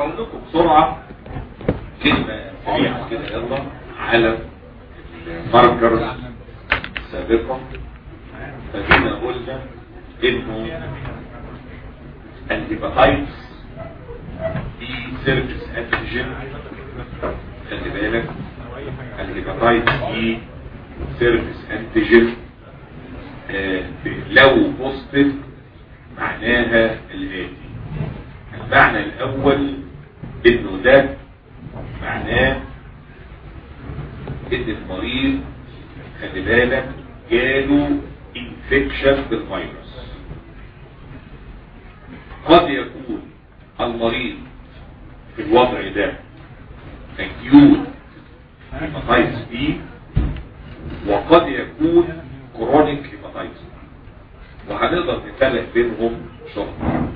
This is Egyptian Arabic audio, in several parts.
هقول لكم بسرعة كلمة سريعة كده يلا على الماركرز السابقة فجينا قلنا انه الهيباتايتس دي سيرفيس انتيجين خلي بالك الهيباتايتس دي سيرفيس انتيجين آه لو بوستيف معناها الاتي المعنى الاول انه ده معناه ان المريض خلي بالك جاله انفكشن بالفيروس قد يكون المريض في الوضع ده اكيوت هيباتايتس بي وقد يكون كرونيك هيباتايتس وهنقدر نفرق بينهم شرط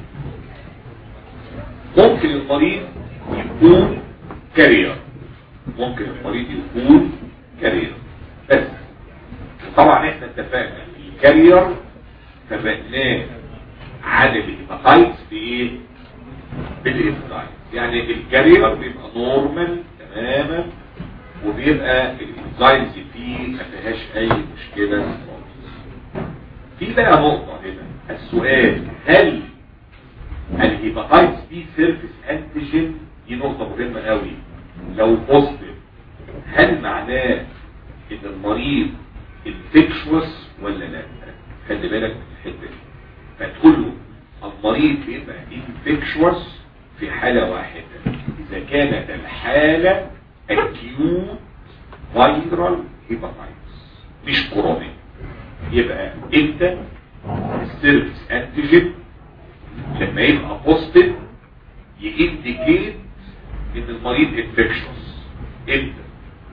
ممكن المريض يكون كارير ممكن المريض يكون كارير بس طبعا احنا اتفقنا الكارير فبقناه عن الهيباتايتس بايه بالهيباتايتس يعني الكارير بيبقى نورمال تماما وبيبقى الانزايمز فيه ما فيهاش اي مشكله خالص في بقى نقطه هنا السؤال هل الهيباتايتس بي سيرفيس انتيجين دي نقطه مهمه قوي لو بوزيتيف هل معناه ان المريض انفكشوس ولا لا خلي بالك من الحته دي فتقول له المريض بيبقى انفكشوس في حاله واحده اذا كانت الحاله اكيوت فايرال هيباتايتس مش كورونيك يبقى انت السيرفيس انتيجين لما يبقى بوزيتيف يindicate ان المريض انفكشوس امتى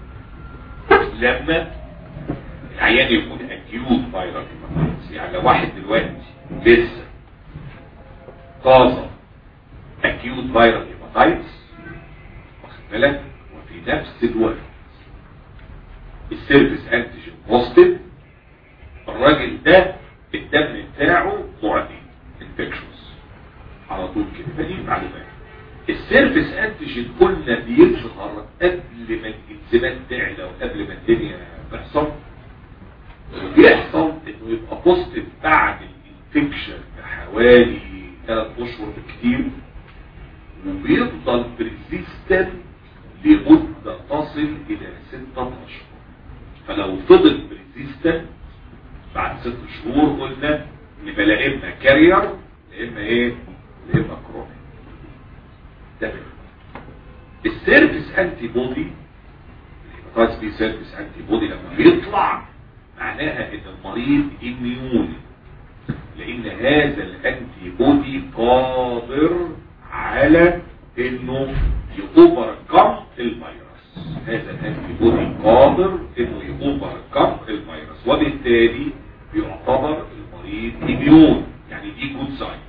لما العيان يكون اكيوت فايرال هيباتايتس يعني لو واحد دلوقتي لسه طازه اكيوت فايرال هيباتايتس واخد بالك وفي نفس الوقت السيرفيس انتيجين بوزيتيف الراجل ده الدم بتاعه معدي انفكشوس على طول كده فدي المعلومات السيرفيس انتيجين قلنا بيظهر قبل ما الانزيمات تعلى وقبل ما الدنيا تحصل بيحصل انه يبقى بوزيتيف بعد الانفكشن بحوالي 3 اشهر بالكتير وبيفضل بريزيستنت لمدة تصل الى 6 اشهر فلو فضل بريزيستنت بعد 6 شهور قلنا يبقى لا اما كارير لا اما ايه لا اما كرونيك ده السيرفيس انتي بودي الهيباتايتس بي سيرفيس انتي بودي لما بيطلع معناها ان المريض اميون لان هذا الانتي بودي قادر على انه يوفركم الفيروس هذا الانتي بودي قادر انه يوفركم الفيروس وبالتالي بيعتبر المريض اميون يعني دي جود ساين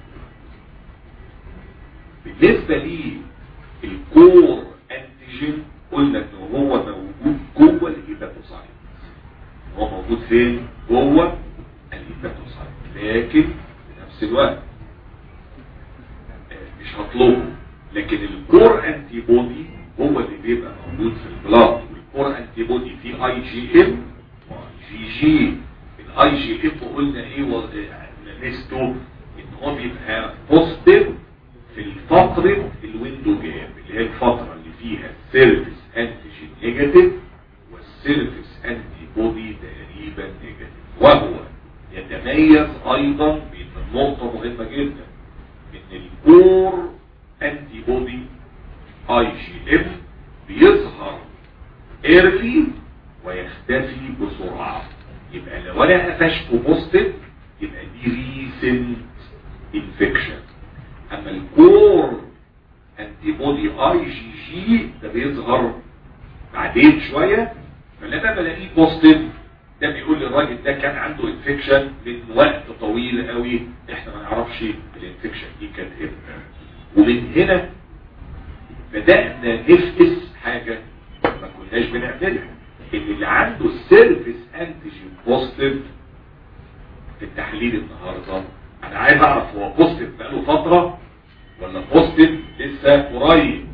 بالنسبة لي الكور انتيجين قلنا ان هو موجود جوه الهيباتوسايت هو موجود فين جوه الهيباتوسايت لكن في نفس الوقت مش هطلبه لكن الكور انتي بودي هو اللي بيبقى موجود في البلاد والكور انتي بودي فيه اي جي ام واي جي جي الاي جي ام قلنا ايه ميزته ان هو بيبقى بوزيتيف في الفترة الويندو جاب اللي هي الفترة اللي فيها السيرفيس انتيجين نيجاتيف والسيرفيس انتي بودي تقريبا نيجاتيف وهو يتميز ايضا بنقطة مهمة جدا ان الكور انتي بودي اي جي ام بيظهر ايرلي ويختفي بسرعة يبقى لو انا قفشته بوستيف يبقى دي ريسنت انفكشن اما الكور انتي بودي اي جي جي ده بيظهر بعدين شوية فلما بلاقيه بوستيف ده بيقول لي الراجل ده كان عنده انفكشن من وقت طويل قوي احنا ما نعرفش الانفكشن دي كانت امتى ومن هنا بدأنا نفقس حاجة ما كناش بنعملها ان اللي عنده السيرفيس انتيجين بوستيف في التحليل النهارده انا عايز اعرف هو بوستيف بقاله فتره ولا بوستيف لسه قريب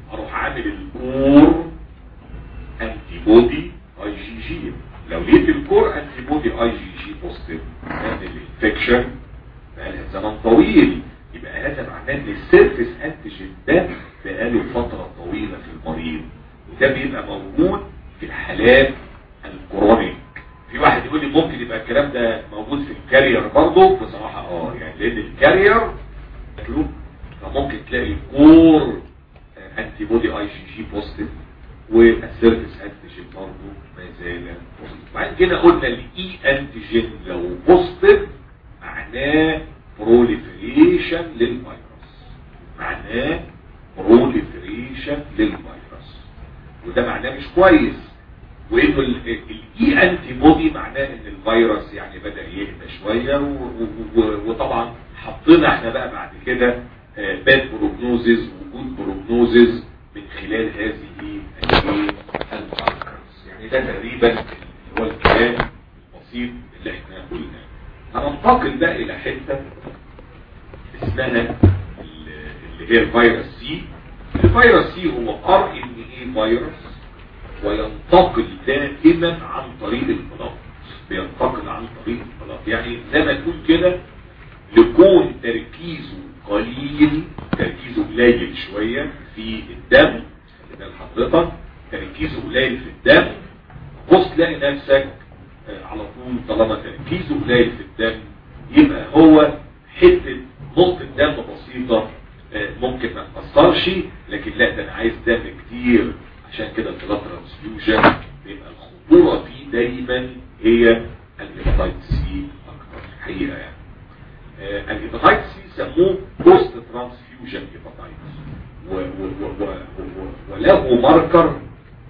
طويل يبقى هذا معناه ان السيرفس انتيجين ده بقاله فترة طويلة في المريض وده بيبقى موجود في الحالات الكرونيك في واحد يقول لي ممكن يبقى الكلام ده موجود في الكارير برضه بصراحة اه يعني لان الكارير فممكن تلاقي كور انتي بودي اي جي جي بوزيتيف والسيرفس انتيجين برضه ما زال بوزيتيف بعد كده قلنا الاي انتيجين لو بوزيتيف معناه بروليفريشن للفيروس معناه بروليفريشن للفيروس وده معناه مش كويس وانه الاي انتي بودي معناه ان الفيروس يعني بدا يهدى شويه وطبعا حطينا احنا بقى بعد كده باد بروجنوزز وجود بروجنوزز من خلال هذه الماركرز يعني ده تقريبا هو الكلام البسيط اللي احنا قلناه هننتقل بقى الى حته اسمها اللي هي الفيروس سي الفيروس سي هو ار ان اي فيروس وينتقل دائما عن طريق البلاط بينتقل عن طريق البلاط يعني زي ما تقول كده لكون تركيزه قليل تركيزه قليل شوية في الدم خلي حضرتك تركيزه قليل في الدم بص تلاقي نفسك على طول طالما تركيزه قليل في الدم يبقى هو حتة نقطة دم بسيطة ممكن ما تأثرش لكن لا ده انا عايز دم كتير عشان كده البلاد ترانسفيوجن بيبقى الخطورة فيه دايما هي الهيباتايتس سي اكتر حقيقة يعني الهيباتايتس سي سموه بوست ترانسفيوجن هيباتايتس وله ماركر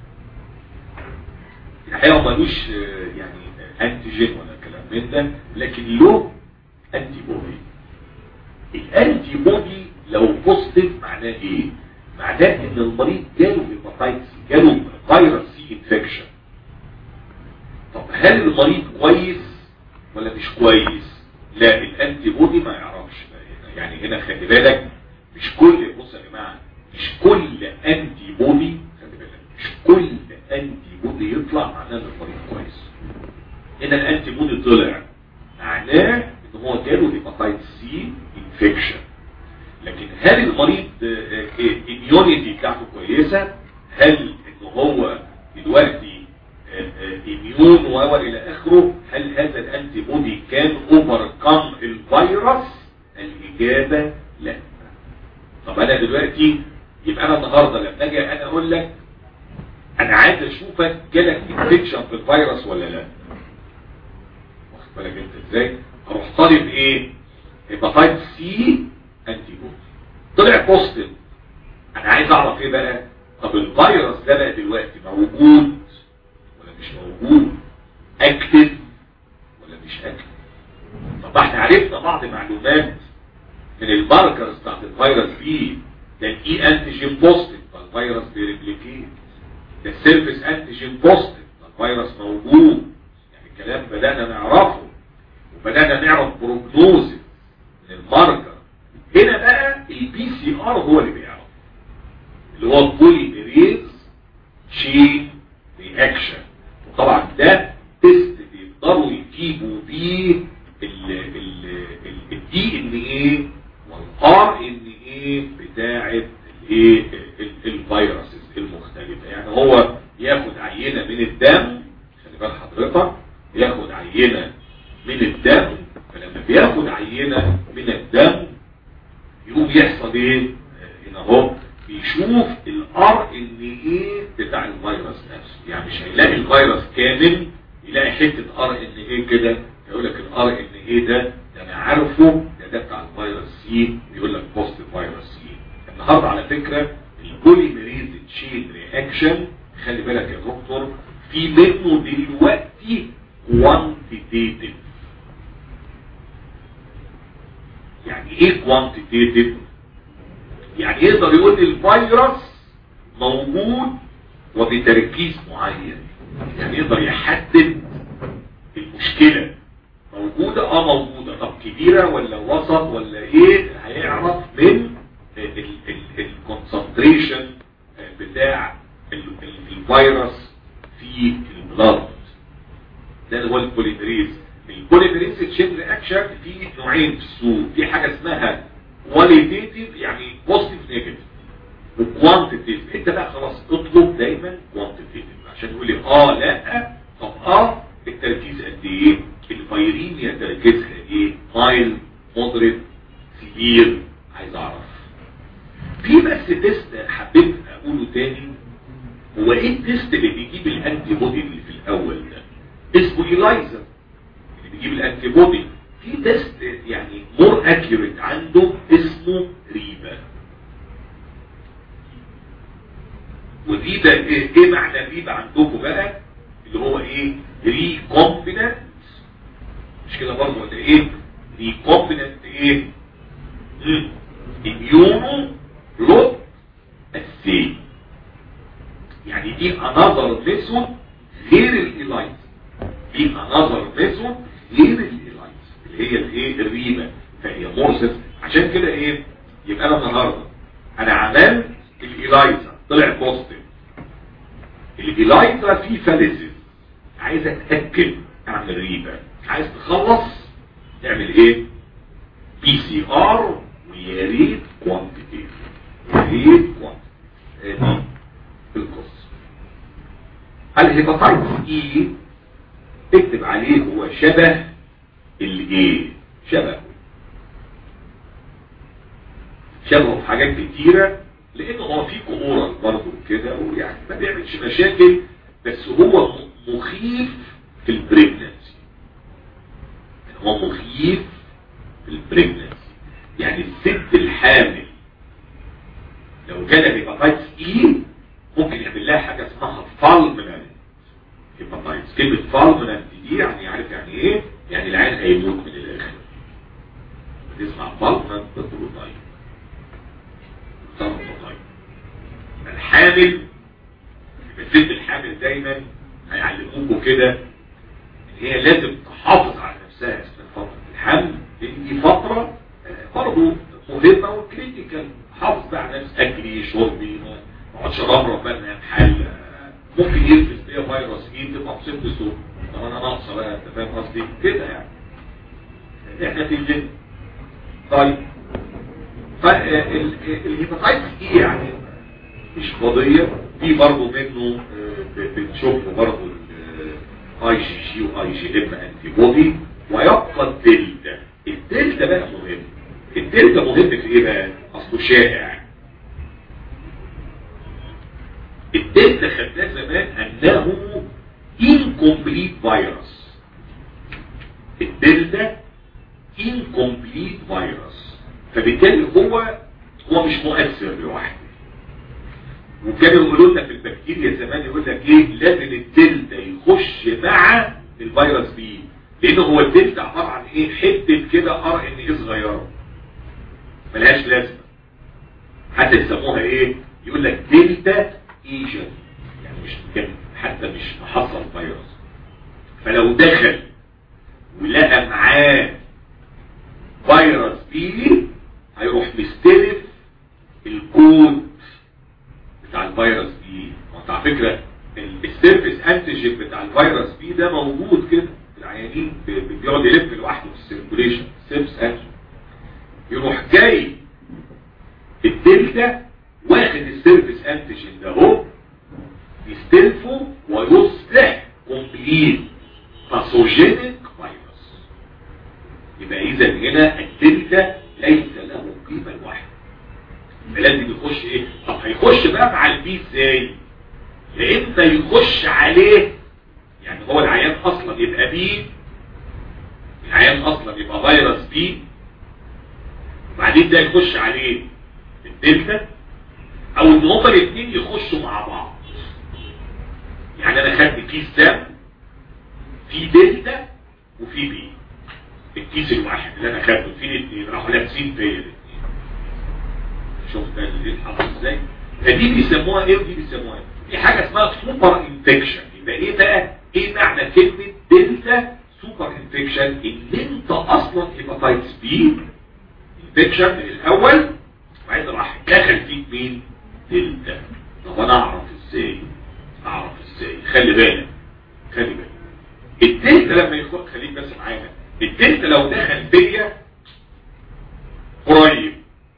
الحقيقة ملوش يعني انتيجين ولا كلام من ده لكن له انتي بودي الانتي بودي لو بوزيتيف معناه ايه معناه ان المريض جاله هيباتايتس جاله فيروس سي انفكشن طب هل المريض كويس ولا مش كويس لا الانتي بودي ما يعرفش يعني هنا خلي بالك مش كل بص يا جماعه مش كل انتي بودي خلي بالك مش كل انتي بودي يطلع معناه ان المريض كويس هنا الانتي بودي طلع معناه ان هو جاله هيباتايتس سي انفكشن لكن هل المريض الاميونيتي بتاعته كويسة هل ان هو دلوقتي اميون و الى اخره هل هذا الانتي بودي كان اوفركم الفيروس الاجابة لا طب انا دلوقتي يبقى انا النهاردة لما اجي انا اقول لك انا عايز اشوفك جالك انفكشن في الفيروس ولا لا واخد بالك انت ازاي اروح طالب ايه هيباتايتس سي انتي بودي طلع بوزيتيف انا عايز اعرف ايه بقى طب الفيروس ده بقى دلوقتي موجود ولا مش موجود اكتف ولا مش اكتف طب احنا عرفنا بعض معلومات من الماركرز بتاعت الفيروس بي ده الاي انتيجين بوزيتيف فالفيروس بيريبليكيت ده السيرفيس انتيجين بوزيتيف فالفيروس موجود يعني الكلام بدانا نعرفه وبدانا نعرف بروجنوزز من الماركر هنا بقى البي سي ار هو اللي بيعرف اللي هو البوليميريز تشين رياكشن وطبعا ده تيست بيقدروا يجيبوا بيه الدي ان ايه والار ان ايه بتاعه الايه الفيروسز المختلفه يعني هو ياخد عينه من الدم خلي بال حضرتك ياخد عينه من الدم فلما بياخد عينه من الدم يقوم يحصل ايه هنا اهو بيشوف الار ان ايه بتاع الفيروس نفسه يعني مش هيلاقي الفيروس كامل يلاقي حته ار ان ايه كده يقول لك الار ان ايه ده ده انا عارفه ده ده بتاع الفيروس سي يقول لك بوست فيروس سي النهارده على فكره البوليميريز تشين رياكشن خلي بالك يا دكتور في منه دلوقتي كوانتيتيف يعني ايه كوانتيتيف يعني يقدر يقول لي الفيروس موجود وبتركيز معين يعني يقدر يحدد المشكلة موجودة اه موجودة طب كبيرة ولا وسط ولا ايه هيعرف من الكونسنتريشن بتاع الفيروس في البلاد ده هو البوليميريز البوليميريز تشين رياكشن في نوعين في السوق في حاجة اسمها كواليتيتيف يعني بوزيتيف نيجاتيف وكوانتيتيف انت بقى خلاص اطلب دايما كوانتيتيف عشان تقول لي اه لا طب اه التركيز قد ايه الفيريميا تركيزها ايه مايل مودريت سيفير عايز اعرف في بس تيست حبيت اقوله تاني هو ايه التيست اللي بيجيب الانتي بودي اللي في الاول ده اسمه ايلايزر اللي بيجيب الانتي بودي في تيست يعني مور اكيوريت عنده اسمه ريبا وريبا ايه, إيه معنى ريبا عندكم بقى اللي هو ايه ريكومبيننت مش كده برضه ولا ايه ريكومبيننت ايه اميونو لوت السي يعني دي انظر ميثود غير الايلايز دي انظر ميثود غير الايلايز اللي هي الايه الريبه فهي مورسس عشان كده ايه يبقى انا النهارده انا عملت الايلايزر طلع بوزيتيف الايلايزر فيه فاليسيس عايز اتاكد اعمل ريبه عايز تخلص تعمل ايه بي سي ار ويا ريت كوانتيتيف يا ريت كوانتيتيف ادي القصه الهيباتايتس اي اكتب عليه هو شبه الايه شبه شبهه في حاجات كتيره لانه هو في كورال برضه كده ويعني ما بيعملش مشاكل بس هو مخيف في البريجنسي هو مخيف في البريجنسي يعني الست الحامل لو جالها هيباتايتس اي ممكن يعمل لها حاجه اسمها فالمنانت هيباتايتس كلمه فالمنانت دي يعني عارف يعني ايه يعني العين هيموت من الاخر تسمع فالمنانت تقول طيب طيب الحامل الست الحامل دايما هيعلموكوا كده ان هي لازم تحافظ على نفسها اثناء فتره الحمل لان دي فتره برضه مهمه وكريتيكال حافظ بقى على نفسك اكلي شربي ما اقعدش ارمرم بقى انها محل ممكن يلبس بيها فيروس ايه تبقى مصيبه سوء طب انا ناقصه بقى انت فاهم قصدي كده يعني احنا في الجن طيب فالهيباتايتس ايه يعني مش قضيه في برضه منه بنشوفه برضه اي جي جي واي جي ام انتي بودي ويبقى الدلتا الدلتا بقى مهم الدلتا مهم في ايه بقى اصله شائع الدلتا خدناه زمان انه incomplete فيروس الدلتا incomplete فيروس فبالتالي هو هو مش مؤثر لوحده وكانوا يقولوا لنا في البكتيريا زمان يقول لك ايه لازم الدلتا يخش مع الفيروس بي لانه هو الدلتا عباره عن ايه حته كده ار ان ايه صغيره ملهاش لازمه حتى يسموها ايه يقول لك دلتا ايجن يعني مش كان حتى مش محصل فيروس فلو دخل ولقى معاه فيروس بي هيروح مستلف الكود بتاع الفيروس بي وانت على فكرة السيرفيس انتيجين بتاع الفيروس بي ده موجود كده في العيانين بيقعد يلف لوحده في السيركوليشن سيرفيس انتيجين يروح جاي الدلتا واخد السيرفيس انتيجين ده اهو يستلفه ويصبح كومبليت باثوجينيك فيروس يبقى اذا هنا الدلتا ليس له قيمه لوحده لازم يخش ايه طب هيخش بقى مع البي ازاي يا اما يخش عليه يعني هو العيان اصلا يبقى بي العيان اصلا يبقى فيروس بي وبعدين ده يخش عليه الدلتا او ان هما الاثنين يخشوا مع بعض يعني انا خدت كيس دم في دلتا وفي بي الكيس الواحد اللي انا خدته فيه الاثنين راحوا لابسين فيا الاثنين شوف ده اللي حصل ازاي فدي بيسموها ايه ودي بيسموها ايه في حاجه اسمها سوبر انفكشن يبقى ايه بقى ايه معنى كلمه دلتا سوبر انفكشن ان انت اصلا هيباتايتس بي انفكشن من الاول وبعدين راح دخل فيك مين دلتا طب انا اعرف ازاي اعرف ازاي خلي بالك خلي بالك الدلتا لما يدخل خليك بس معانا الدلتا لو دخل بيا قريب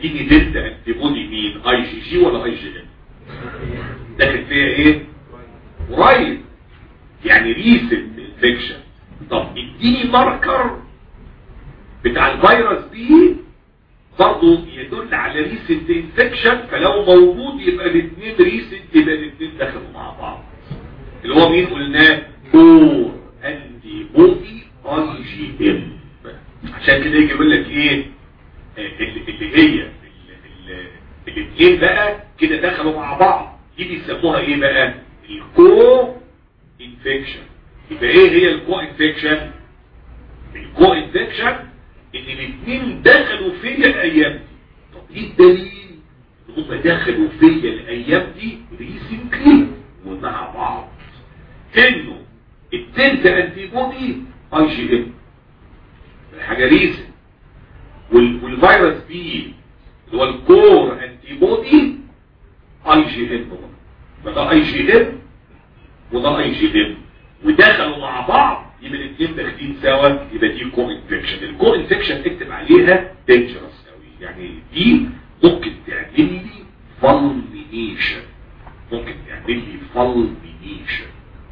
يديني دلتا انتي بودي مين اي جي جي ولا اي جي ام داخل فيها ايه قريب يعني ريسنت انفكشن طب اديني ماركر بتاع الفيروس دي برضه يدل على ريسنت انفكشن فلو موجود يبقى الاثنين ريسنت يبقى الاثنين دخلوا مع بعض اللي هو مين قلناه كور انتي بودي اي جي ام عشان كده يجي يقول لك ايه اللي اللي هي الاثنين بقى كده دخلوا مع بعض دي بيسموها ايه بقى الكو انفكشن يبقى ايه هي الكو انفكشن الكو انفكشن ان الاثنين دخلوا فيا الايام دي طب ايه الدليل ان هم دخلوا فيا الايام دي ريسنتلي ومع بعض انه التلت انتي بودي اي جي ام حاجه ريسنت والفيروس بي اللي هو الكور انتي بودي اي جي ام فده اي جي ام وده اي جي ام ودخلوا مع بعض يبقى الاثنين داخلين سوا يبقى دي كو انفكشن الكو انفكشن اكتب عليها دينجرس قوي يعني دي ممكن تعمل لي فالمينيشن ممكن تعمل لي فالمينيشن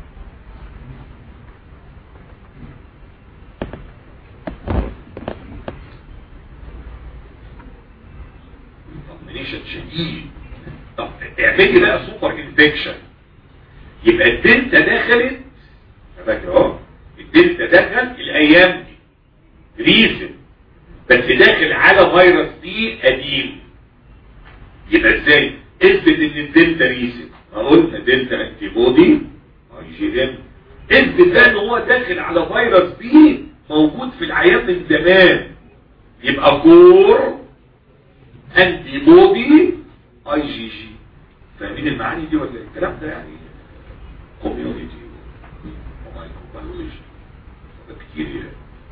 فالمينيشن شديد طب اعمل لي بقى سوبر انفكشن يبقى الدلتا دخلت فاكر اهو الدلتا دخل الايام دي ريسن بس داخل على فيروس بي قديم يبقى ازاي اثبت ان الدلتا ريسن قلنا دلتا انتي بودي اي جي ام اثبت بقى ان هو داخل على فيروس بي موجود في العيان من زمان يبقى كور انتي بودي اي جي جي فاهمين المعاني دي ولا الكلام ده يعني كوميونيتي ومايكروبيولوجي ده كتير يعني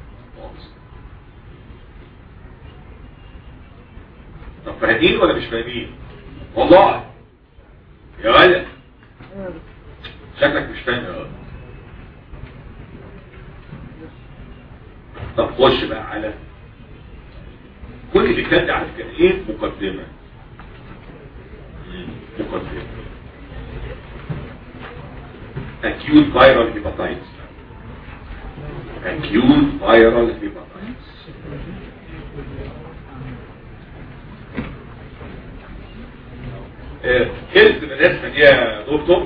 طب فاهمين ولا مش فاهمين والله يا ولد شكلك مش فاهم يا ولد طب خش بقى على كل اللي كان ده عارف كان ايه مقدمه مقدمه acute viral hepatitis acute viral hepatitis كلمة من الرسمة دي يا دكتور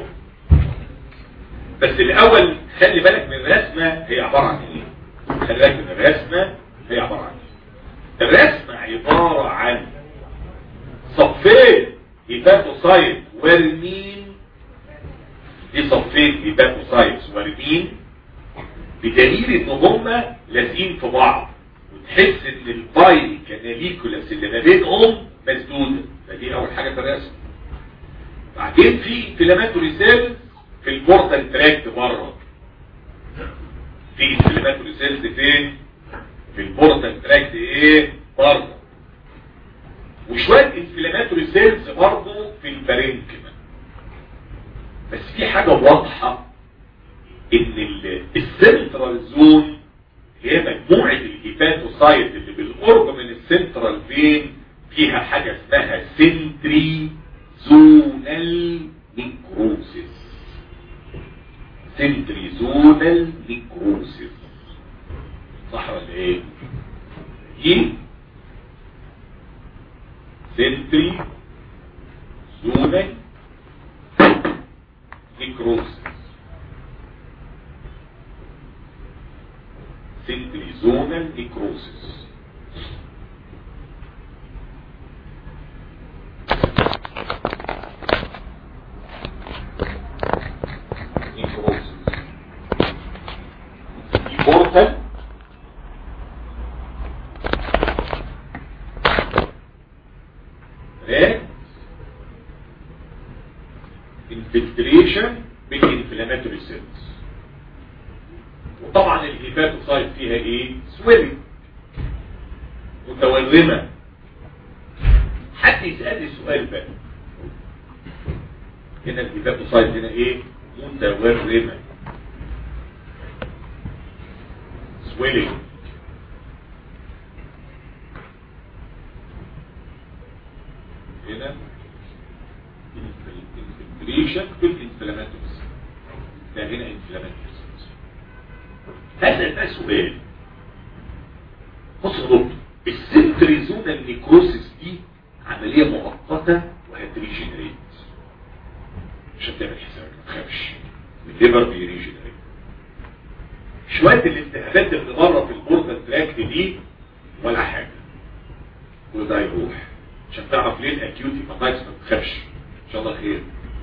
بس الاول خلي بالك من الرسمة هي عبارة عن ايه خلي بالك من الرسمة هي عبارة عن ايه الرسمة عبارة عن صفين هيباتوسايت والمين دي صفين هيباتوسايتس واردين بدليل ان هما لازقين في بعض وتحس ان الباي كاناليكولاس اللي ما بينهم مسدوده فدي اول حاجه في الرسم بعدين في انفلاماتوري سيلز في البورتال تراكت بره في انفلاماتوري سيلز فين في البورتال تراكت ايه بره وشويه انفلاماتوري سيلز برضه في البارينكما بس في حاجة واضحة ان السنترال زون هي مجموعة الهيباتوسايت اللي بالقرب من السنترال فين فيها حاجة اسمها سنتري زونال نيكروسيس سنتري زونال نيكروسيس صح ولا ايه دي سنتري زونال necrosis simply zonal necrosis necrosis important red infiltration بالانفلاماتوري سيلز وطبعا الهيباتوسايت فيها ايه سويلنج متورمه حد يسالني سؤال بقى هنا الهيباتوسايت هنا ايه متورمه سويلنج هنا انفلتريشن في الانفلاماتوس ده هنا انفلاماتوس هذا بقى سؤال بص يا دكتور السنتريزونال نيكروسيس دي عملية مؤقتة وهتريجنريت مش هتعمل حسابك ما تخافش الليبر بيريجنريت شوية الالتهابات اللي بره في البورتال تراكت دي ولا حاجة كل ده يروح عشان تعرف ليه الاكيوت هيباتايتس ما تخافش ان شاء الله خير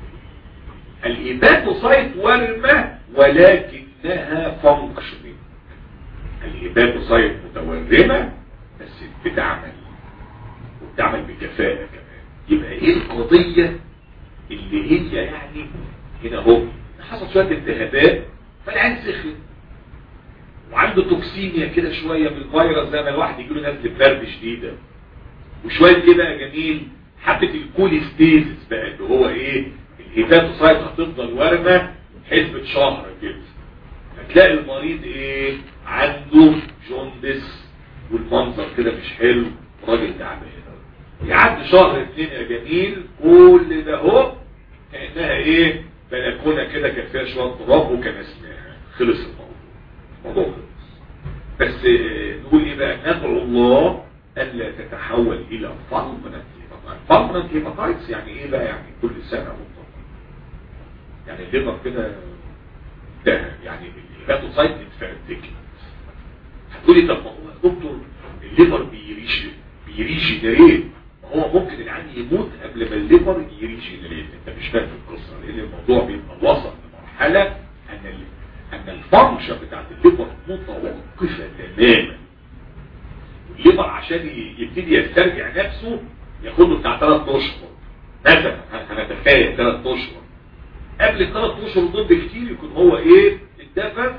الهيباتوسايت ورمة ولكنها فانكشنينج الهيباتوسايت متورمة بس بتعمل وبتعمل بكفاءة كمان يبقى ايه القضية اللي هي يعني هنا هو حصل شوية التهابات فالعين سخن وعنده توكسيميا كده شوية من الفيروس زي ما الواحد يجيله نزل برد شديدة وشوية ايه بقى جميل حبة الكوليستيزس بقى اللي هو ايه الهيباتوسايت هتفضل ورمة حسبة شهر كده هتلاقي المريض ايه عنده جوندس والمنظر كده مش حلو راجل تعبان يعدي شهر اتنين يا جميل كل ده اهو كانها ايه بلكونه كده كان فيها شويه تراب وكان اسمها خلص الموضوع الموضوع خلص بس نقول ايه بقى ندعو الله الا تتحول الى فالمنت هيباتايتس فالمنت هيباتايتس يعني ايه بقى يعني كل سنه مطلقا يعني الليفر كده ده يعني الهيباتوسايت اتفرتكت هتقولي طب ما هو دكتور الليفر بيريش بيريجنريت ما هو ممكن العيان يموت قبل ما الليفر يريجنريت انت مش فاهم القصه لان الموضوع بيبقى وصل لمرحله ان ال... ان الفانكشن بتاعت الليفر متوقفه تماما الليفر عشان يبتدي يسترجع نفسه ياخد له بتاع ثلاث اشهر مثلا هنتخيل ثلاث اشهر قبل الثلاث اشهر دول بكتير يكون هو ايه اتدفن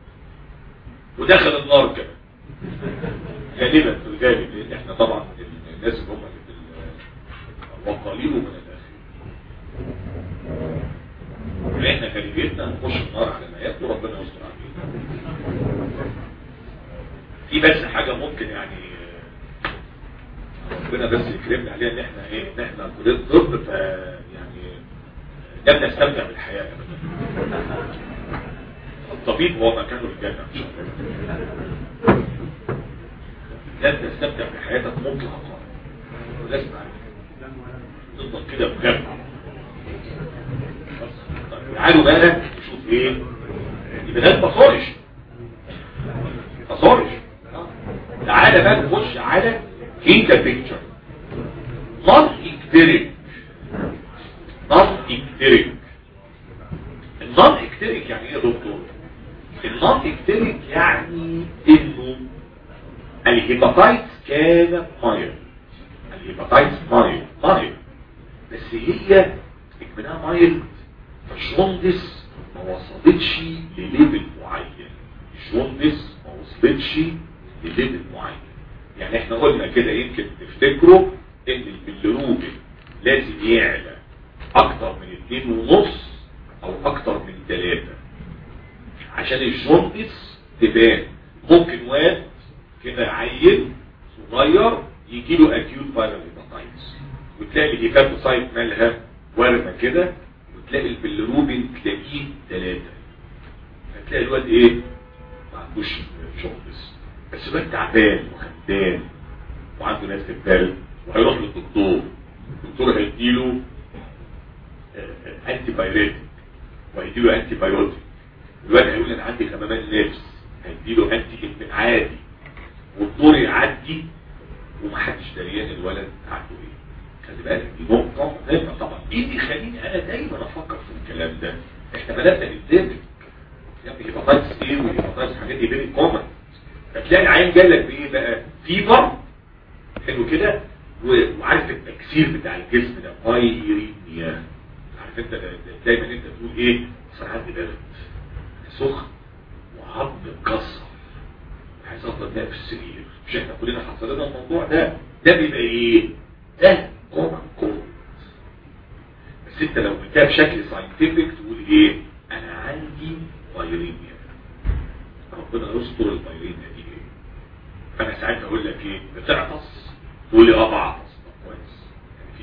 ودخل النار كمان غالبا في الغالب لان احنا طبعا الناس اللي هم في وقليل من الاخر احنا غالبيتنا هنخش النار على ما يبدو ربنا يستر علينا في بس حاجة ممكن يعني ربنا بس يكرمنا عليها ان احنا ايه ان احنا كلية طب ف يعني ده بنستمتع بالحياة الطبيب هو مكانه الجنة ان شاء الله لازم تستمتع بحياتك مطلقا لازم تفضل كده بجد تعالوا بقى نشوف ايه يبقى ده باثولوجي باثولوجي تعالى بقى نخش على كينتا بيكتشر نون اكتريك نون اكتريك النون اكتريك يعني ايه يا دكتور النون اكتريك يعني انه الهيباتايتس كان مايل الهيباتايتس مايل مايل بس هي اكمنها مايل فالجوندس ما وصلتش لليفل معين الجوندس ما وصلتش لليفل معين يعني احنا قلنا كده يمكن تفتكروا ان البلروبين لازم يعلى اكتر من اتنين ونص او اكتر من تلاتة عشان الجوندس تبان ممكن واد كده عيل صغير يجي له اكيوت فايرال هيباتايتس وتلاقي الهيباتوسايت مالها ورمه كده وتلاقي البلروبين تلاقيه ثلاثة هتلاقي الواد ايه ما عندوش شغلس بس الواد تعبان وخدان وعنده ناس البال وهيروح للدكتور الدكتور هيديله انتي بايريتك وهيديله انتي بايوتيك الواد هيقول انا عندي خمامان نفس هيديله انتي عادي والدور يعدي ومحدش دريان الولد عنده ايه خلي بالك دي نقطة مهمة طبعا ايه اللي يخليني انا دايما افكر في الكلام ده احنا بدأنا نتدرج يا ابني هيباتايتس ايه والهيباتايتس حاجات دي فيري كومن فتلاقي العين جالك بايه بقى فيفر حلو كده وعارف التكسير بتاع الجسم ده بايرينيا عارف انت دايما انت تقول ايه صراحة برد سخن وعظم اتكسر عايز افضل ده في السرير مش احنا كلنا حصل لنا الموضوع ده ده بيبقى ايه ده كومن كود بس انت لو قلتها بشكل ساينتفك تقول ايه انا عندي بايرينيا ربنا يستر البايرينيا دي ايه فانا ساعتها اقول لك ايه بتعطس تقول لي اه بعطس طب كويس يعني في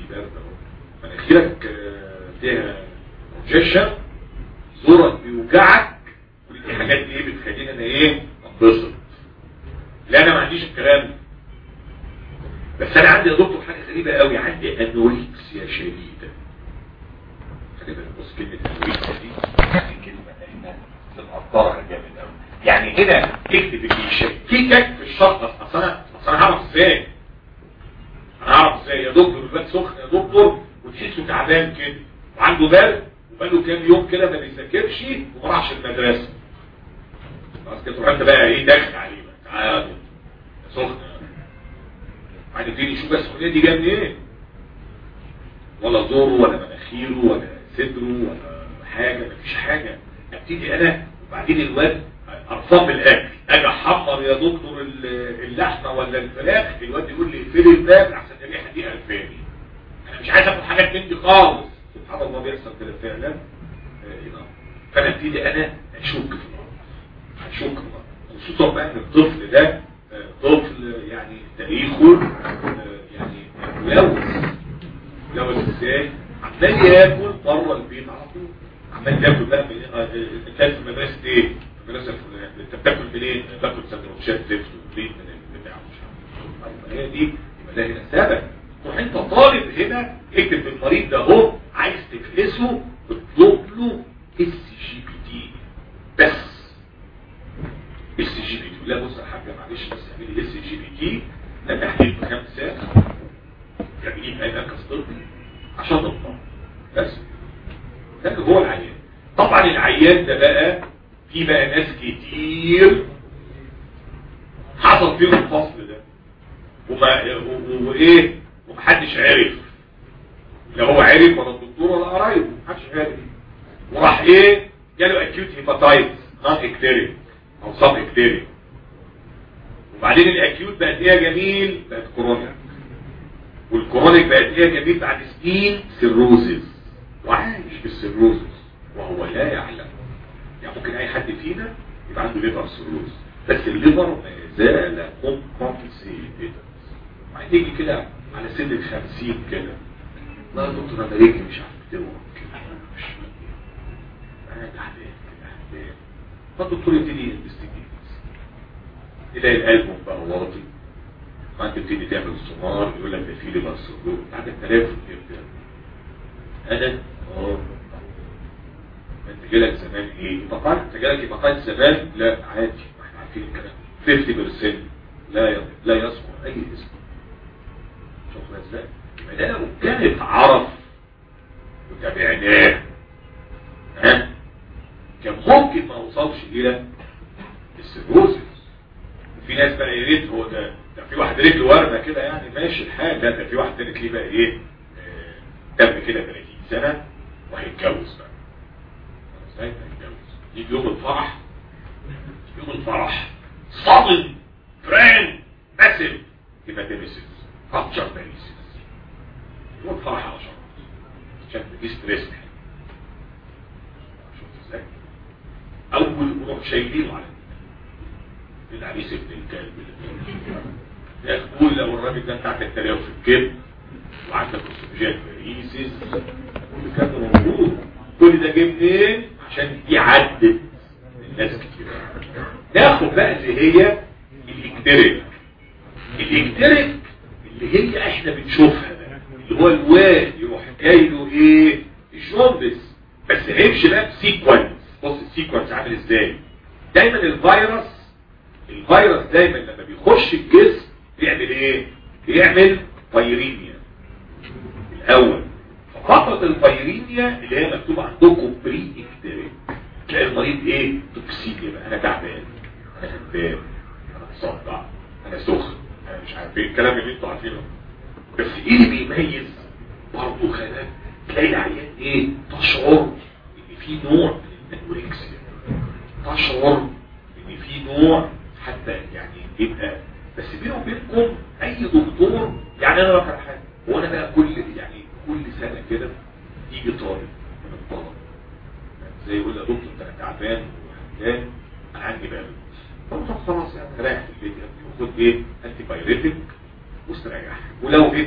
برد اهو مناخيرك آه، فيها كونجيشن زورك بيوجعك كل دي حاجات ايه بتخليني انا ايه انبسط لا انا ما عنديش الكلام ده. بس انا عندي يا دكتور حاجه غريبه قوي عندي انوركسيا شديده خلي بالك بص كلمه انوركسيا دي دي كلمه احنا بنقطرها جامد قوي يعني هنا اكتب اللي يشككك في الشخص اصل انا اصل انا هعرف ازاي انا هعرف ازاي يا دكتور الواد سخن يا دكتور وتحسه تعبان كده وعنده برد وبقاله كام يوم كده ما بيذاكرش وما راحش المدرسه خلاص كده تروح انت بقى ايه داخل عليه بقى تعالى يا دكتور يا سخن بعد تيجي شوف بس السخونيه دي جايه منين ولا زوره ولا مناخيره ولا صدره ولا حاجه مفيش حاجه ابتدي انا وبعدين الواد قرفان من الاكل اجي احمر يا دكتور ال- اللحمه ولا الفراخ الواد يقول لي اقفلي الباب احسن الريحه دي قرفاني انا مش عايز اكل حاجات من دي خالص سبحان الله بيحصل كده فعلا آه، هنا. فانا ابتدي انا اشك في الامر اشك في الامر خصوصا بقى ان الطفل ده آه، طفل يعني تاريخه آه، يعني ملوث ملوث ازاي عمال ياكل بره البيت على طول عمال ياكل بقى من آه، آه، انت كان في مدرسه ايه؟ في المدرسه الفلانيه انت بتاكل منين؟ باكل سندوتشات زفت وبيت من البتاع مش عارف طيب هي دي يبقى ده هنا سبب تروح انت طالب هنا اكتب في المريض ده اهو عايز تفلسه اطلب له اس جي بي تي بس اس جي بي تي لا بص يا حاجه معلش بس اعملي اس جي بي تي ده تحديد بخمس ساعات اعمليه في اي مركز طبي عشان تطمن بس ده اللي هو العيان طبعا العيان ده بقى في بقى ناس كتير حصل فيهم الفصل ده وما و- وايه ومحدش عرف لا هو عرف ولا الدكتور ولا قرايبه محدش عرف وراح ايه جاله اكيوت هيباتايتس نون اكتيريك او سب اكتيريك وبعدين الاكيوت بقت ايه يا جميل بقت كورونيك والكورونيك بقت ايه يا جميل بعد سنين سيروزز وعايش بالسيروزز وهو لا يعلم يعني ممكن اي حد فينا يبقى عنده ليفر سيروز بس الليفر ما زال كومبنسيتد بعدين يجي كده على سن ال 50 كده لا يا دكتور انا رجلي مش عارف تورم كده مش انا تعبان كده تعبان فالدكتور يبتدي ينفستيجيت تلاقي القلب بقى واطي وانت تبتدي تعمل سونار يقول لك ده في ليفر سيروز عندك تلافت كده انا اه انت جالك زمان ايه بطلت انت جالك بطلت زمان لا عادي احنا عارفين الكلام 50% لا ي- لا يذكر اي اسم شوف ازاي يبقى ده لو كانت عرف وتابعناه ها كان ممكن ما اوصلش الى السيروزس في ناس بقى يا ريت هو ده ده في واحد رجله ورمه كده يعني ماشي الحال لا ده في واحد تاني تلاقيه بقى ايه آه، تم كده 30 سنه وهيتجوز بقى ازاي هيتجوز يجي يوم الفرح يوم الفرح صادم فران ماسف هيماتيميسيس رابتشر باريسيس يوم الفرح على شرط عشان دي ستريس شفت ازاي اول نروح شايلينه على العريس ابن الكلب اللي يقول لو الراجل ده انت عندك تلاوي في الكبد وعندك اسوفجيات باريسيس كل كان موجود كل ده جه منين عشان يعدد الناس كتير ناخد بقى اللي هي الاكتريك الاكتريك اللي هي احنا بنشوفها بقى اللي هو الواد يروح جاي له ايه الجوندس بس هيمشي بقى بسيكونس بص السيكونس عامل ازاي دايما الفيروس الفيروس دايما لما بيخش الجسم بيعمل ايه بيعمل فيرينيا الاول ففترة الفيرينيا اللي هي مكتوبة عندكم بري اكتريك تلاقي المريض ايه توكسيكيا بقى انا تعبان انا هبان انا مصدع انا سخن انا مش عارف ايه الكلام اللي انتوا عارفينه بس ايه اللي بيميز برضه خلاك تلاقي العيان ايه تشعر ان في نوع من الانوركسيا تشعر ان في نوع حتى يعني يبقى بس بينه وبينكم اي دكتور يعني انا بقى حاجه وانا بقى كل يعني كل سنه كده يجي طالب من الطلبه زي يقول لي يا دكتور ده انا تعبان وحمدان انا عندي برد طب خلاص يعني رايح في البيت يا ابني وخد ايه انتي بايريتك واستريح ولو انت السخونيه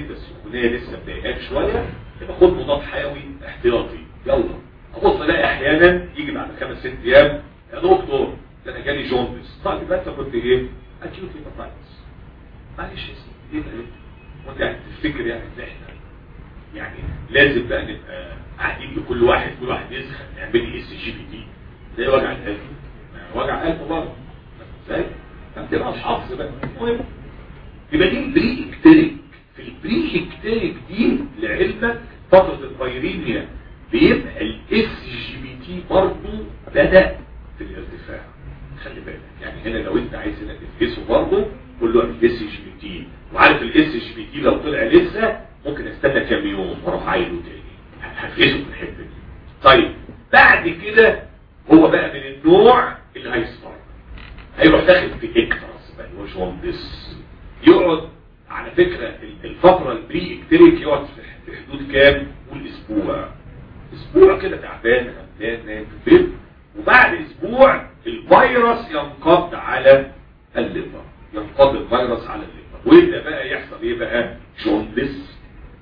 السخونيه لسه مضايقاك شويه يبقى خد مضاد حيوي احتياطي يلا ابص الاقي احيانا يجي بعد خمس ست ايام يا دكتور ده انا جالي جوندس طيب يبقى انت كنت ايه؟ اكيوت هيباتايتس معلش يا سيدي ايه ده ايه؟ وانت يعني تفتكر يعني ان احنا يعني لازم بقى نبقى قاعدين لكل واحد كل واحد يسخن يعمل لي اس جي بي تي زي وجع القلب وجع قلب برضه ازاي؟ فانت بقى حافظ بقى المهم يبقى دي البري اكتريك في البري اكتريك دي لعلمك فترة الفيرينيا بيبقى الاس جي بي تي برضه بدأ في الارتفاع خلي بالك يعني هنا لو انت عايز هنا تفكسه برضه قول له الاس جي بي تي وعارف الاس جي بي تي لو طلع لسه ممكن استنى كام يوم واروح عايله تاني هفكسه في الحته دي طيب بعد كده هو بقى من النوع اللي هيصفر هيروح داخل في اكترس بقى هو جوندس يقعد على فكرة الفترة البري اكتريك يقعد في حدود كام قول اسبوع اسبوع كده تعبان همدان نايم في البيت وبعد اسبوع الفيروس ينقض على الليفر ينقض الفيروس على الليفر ويبدا بقى يحصل ايه بقى جوندس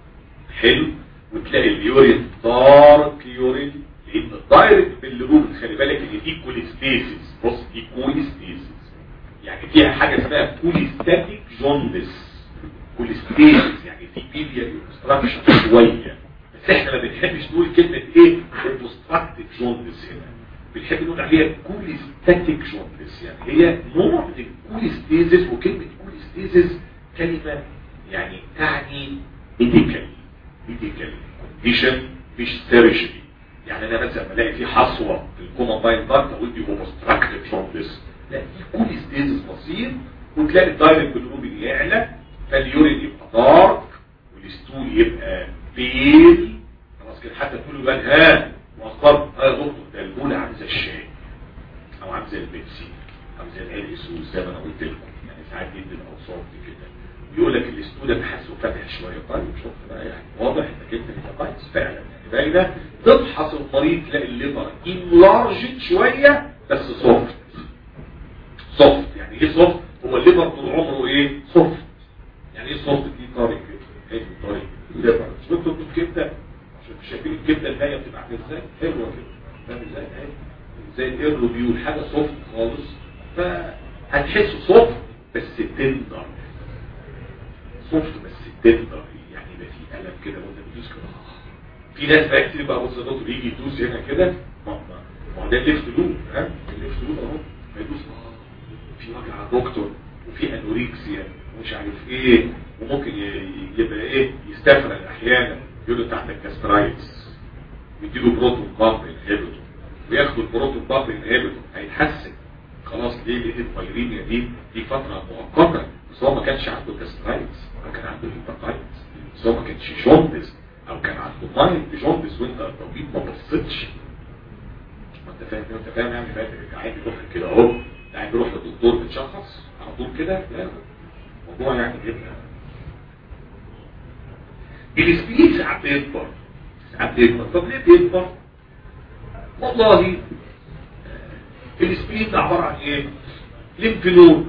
حلو وتلاقي اليورين دارك يورين لان الدايركت بالليروبين خلي بالك ان دي كوليستيسيس بص دي كوليستيسيس يعني فيها حاجه اسمها كوليستاتيك جوندس كوليستيسيس يعني في بيبيا اوبستراكشن شويه بس احنا ما بنحبش نقول كلمه ايه اوبستراكتيف جوندس هنا بنحب نقول عليها كوليستاتيك جوندس يعني هي نوع من الكوليستيزيس وكلمه كوليستيزيس كلمه يعني تعني ميديكال ميديكال كونديشن مش سيرجري يعني انا مثلا بلاقي في حصوه في الكومباين دارت اقول دي اوبستراكتيف جوندس لا دي كوليستيزيس بسيط وتلاقي الدايركت بالروبين يعلى فاليورين يبقى دارك والستول يبقى بيل خلاص كده حتى تقولوا بقى ها واخبار اه يا دكتور ده البوله عامله زي الشاي او عامله زي البيبسي او زي العرق سوس زي ما انا قلت لكم يعني ساعات يدي الاوصاف دي كده يقول لك الستول ده حاسه فاتح شويه طيب شفت بقى يعني واضح انك انت كويس فعلا يعني باينه تفحص المريض تلاقي الليفر انلارجت شويه بس سوفت سوفت يعني ايه سوفت هو الليفر طول عمره ايه سوفت يعني ايه سوفت دي طري كده حلو طري الليفر مش انتوا الكبده عشان شايفين الكبده النهايه بتبقى عامله ازاي حلوه كده فاهم ازاي اهي زي الايرلوبيول حاجه سوفت خالص فهتحس سوفت بس تندر سوفت بس تندر يعني يبقى في قلم كده وانت بتدوس كده في ناس بقى كتير بقى بص يا دكتور يجي يدوس هنا كده ما هو ده الليفت لوب ها الليفت لوب اهو فيدوس في وجع دكتور وفي انوريكسيا ومش عارف ايه وممكن يبقى ايه يستفرغ احيانا يقول له تحت الكاسترايتس يديله بروتون بامب انهبيتور وياخدوا البروتون بامب انهبيتور هيتحسن خلاص ليه لان الفيرينيا دي دي فتره مؤقته بس هو ما كانش عنده كاسترايتس هو كان عنده هيباتايتس بس هو ما كانش جوندس او كان عنده مايند جوندس وانت الطبيب ما بصيتش ما انت فاهم انت فاهم يعني فاهم عادي يروح كده اهو يعني بيروح للدكتور بتشخص على طول كده لا الموضوع يعني جدا السبيد ساعات بيكبر ساعات بيكبر طب ليه بيكبر والله السبيد ده عباره عن ايه ليمف نود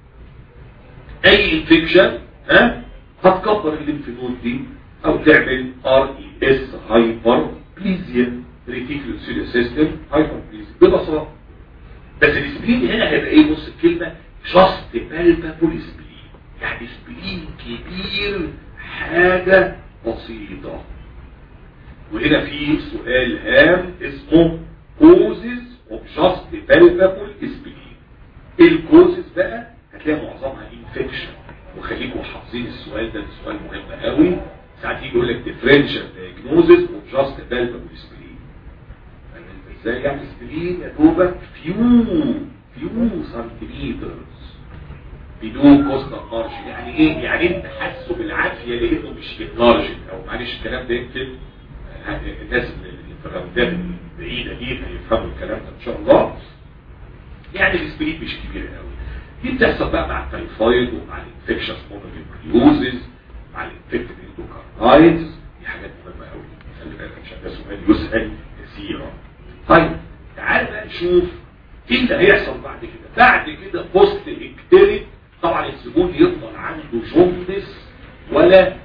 اي انفكشن ها هتكبر الليمف نود دي او تعمل ار اي اس هايبر بليزيا ريتيكولو سيستم هايبر بليزيا ببساطه بس السبلين هنا هيبقى ايه بص الكلمة جاست بالبابول سبلين يعني سبلين كبير حاجة بسيطة وهنا في سؤال هام اسمه كوزز اوف جاست بالبابول سبلين الكوزز بقى هتلاقي معظمها انفكشن وخليكم حافظين السؤال ده سؤال مهم قوي ساعات يجي يقول لك ديفرنشال دايجنوزز اوف جاست بالبابول سبلين ازاي يعني سبلين يا دوبك فيو فيو سنتيمترز بدون كوستال مارج يعني ايه يعني انت حاسه بالعافيه لانه مش انلارجد او معلش الكلام ده يمكن الناس اللي في الراوندات البعيده دي هيفهموا الكلام ده ان شاء الله يعني السبلين مش كبير قوي دي بتحصل بقى مع التايفويد ومع الانفكشن مونوكليوزز مع الانفكتد اندوكاردايتس دي حاجات مهمه قوي خلي بالك عشان ده سؤال يسال كثيرا طيب تعال بقى نشوف ايه اللي هيحصل بعد كده بعد كده بوست اكتريك طبعا الزبون يفضل عنده جوندس ولا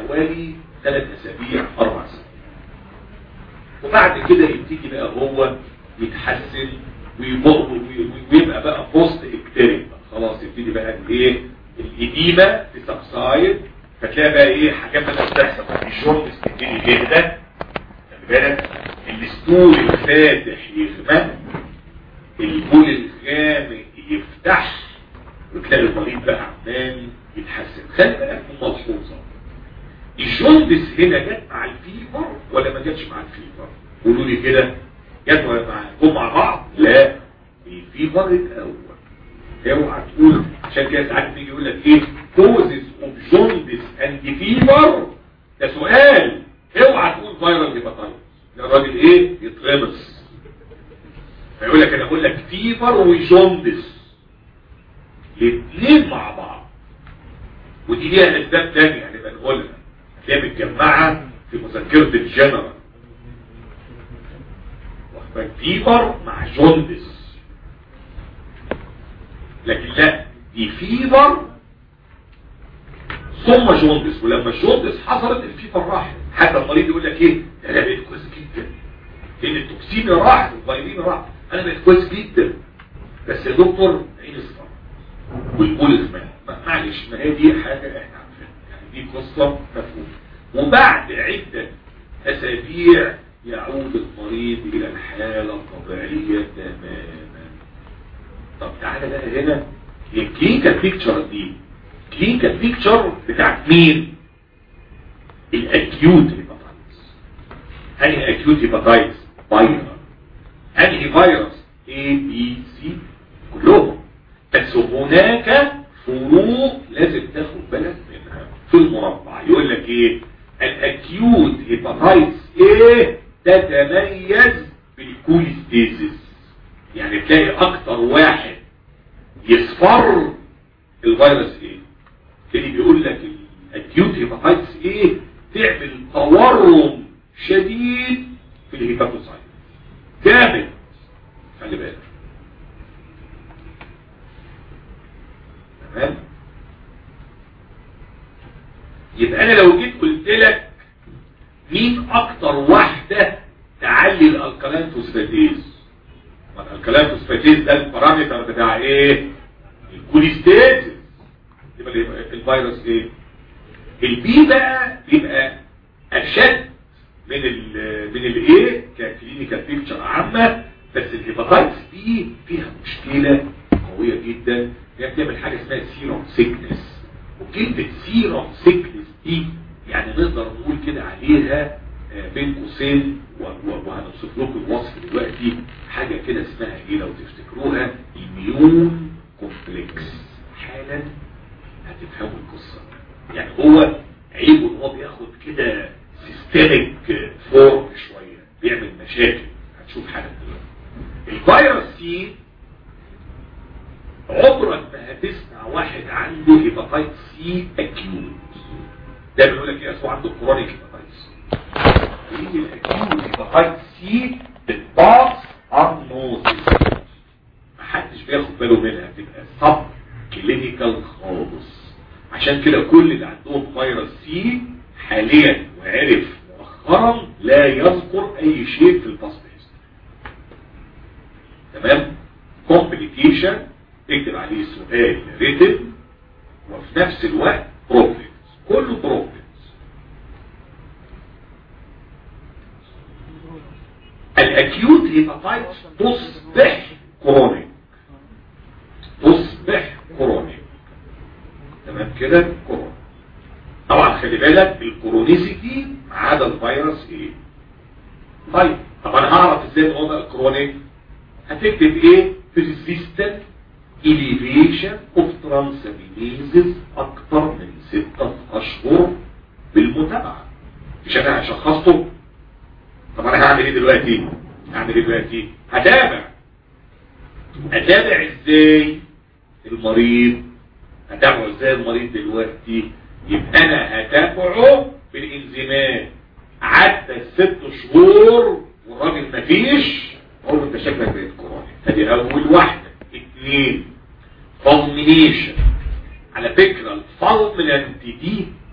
حوالي ثلاث اسابيع اربع اسابيع وبعد كده يبتدي بقى هو يتحسن ويبقى بقى بوست اكتريك خلاص يبتدي بقى الايه الإديمة تسبسايد فتلاقي بقى ايه حاجات بدأت تحصل الجوندس تبتدي تهدى خلي بالك الستول الفاتح يغمق البول الغامق يفتح وتلاقي المريض بقى عمال يتحسن خلي بالك من ملحوظه الجوندس هنا جت مع الفيفر ولا ما جاتش مع الفيفر قولوا لي كده جت مع جم مع بعض لا الفيفر الاول اوعى تقول عشان كده ساعات بيجي يقول لك ايه كوزز اوف جوندس اند فيفر ده سؤال اوعى تقول فايرال هيباتايتس ده الراجل ايه يتغمس فيقول لك انا اقول لك فيفر وجوندس الاثنين مع بعض ودي ليها اسباب تانية يعني بنقولها هتلاقيها متجمعه في مذكره الجنرال واخد فيفر مع جوندس لكن لا دي فيفر ثم جوندس ولما الجوندس حصلت الفيفر راحت حتى المريض يقول لك ايه ده انا بقيت كويس جدا لان التوكسين راحت الفيتامين راح انا بقيت كويس جدا بس يا دكتور عين اصفر والبول اغماء معلش ما هي دي حاجه احنا عارفينها يعني دي قصه مفهومه وبعد عده اسابيع يعود المريض الى الحاله الطبيعيه تماما طب تعالى بقى هنا الكلينيكال بيكتشر دي الكلينيكال بيكتشر بتاعت مين الاكيوت هيباتايتس انهي اكيوت هيباتايتس فيروس انهي فيروس اي بي سي كلهم بس هناك فروق لازم تاخد بالك منها في المربع يقول لك ايه الاكيوت هيباتايتس ايه تتميز بالكوليستيزيس يعني تلاقي اكتر واحد يصفر الفيروس ايه اللي بيقول لك الاكيوت هيباتايتس ايه تعمل تورم شديد في الهيباتوسايت جامد خلي بالك تمام يبقى انا لو جيت قلت لك مين اكتر واحده تعلي الالكالين فوسفاتيز الكلام فوسفاتيز ده البارامتر بتاع ايه الكوليستيز يبقى الفيروس ايه البي بقى بيبقى اشد من ال من الايه ككلينيكال بيكتشر عامه بس الهيباتايتس بي فيها مشكله قويه جدا هي بتعمل حاجه اسمها سيروم سيكنس وكلمه سيروم سيكنس دي يعني نقدر نقول كده عليها بين قوسين وهنوصف لكم الوصف دلوقتي حاجة كده اسمها ايه لو تفتكروها الميون كومبلكس حالا هتفهموا القصة يعني هو عيبه ان هو بياخد كده سيستميك فورم شوية بيعمل مشاكل هتشوف حاجة دلوقتي الفيروس سي عمرك ما هتسمع واحد عنده هيباتايت سي اكيوت ده بيقول لك ايه اسمه عنده كرونيك هيباتايتس يجي الاكيوت هيباتايت سي بتباص انوزيس محدش بياخد باله منها بتبقى سب كلينيكال خالص عشان كده كل اللي عندهم فيروس سي حاليا وعرف مؤخرا لا يذكر اي شيء في الباست تمام كومبليكيشن اكتب عليه سؤال ريتم وفي نفس الوقت بروبلمز كله بروبلمز الاكيوت هيباتايتس تصبح كرونيك تصبح كرونيك تمام كده كرونيك طبعا خلي بالك الكرونيسيتي ما عدا الفيروس ايه طيب طب انا هعرف ازاي ان هو بقى كرونيك هتكتب ايه persistent elevation of transaminases اكتر من ستة اشهر بالمتابعة مش انا شخصته طب انا هعمل ايه دلوقتي هعمل ايه دلوقتي هتابع اتابع ازاي المريض هتابعه ازاي المريض دلوقتي يبقى انا هتابعه بالانزيمات عدى الست شهور والراجل مفيش اقول انت شكلك بقيت كروني ادي اول واحده اثنين فالمينيشن على فكره الفالمنت دي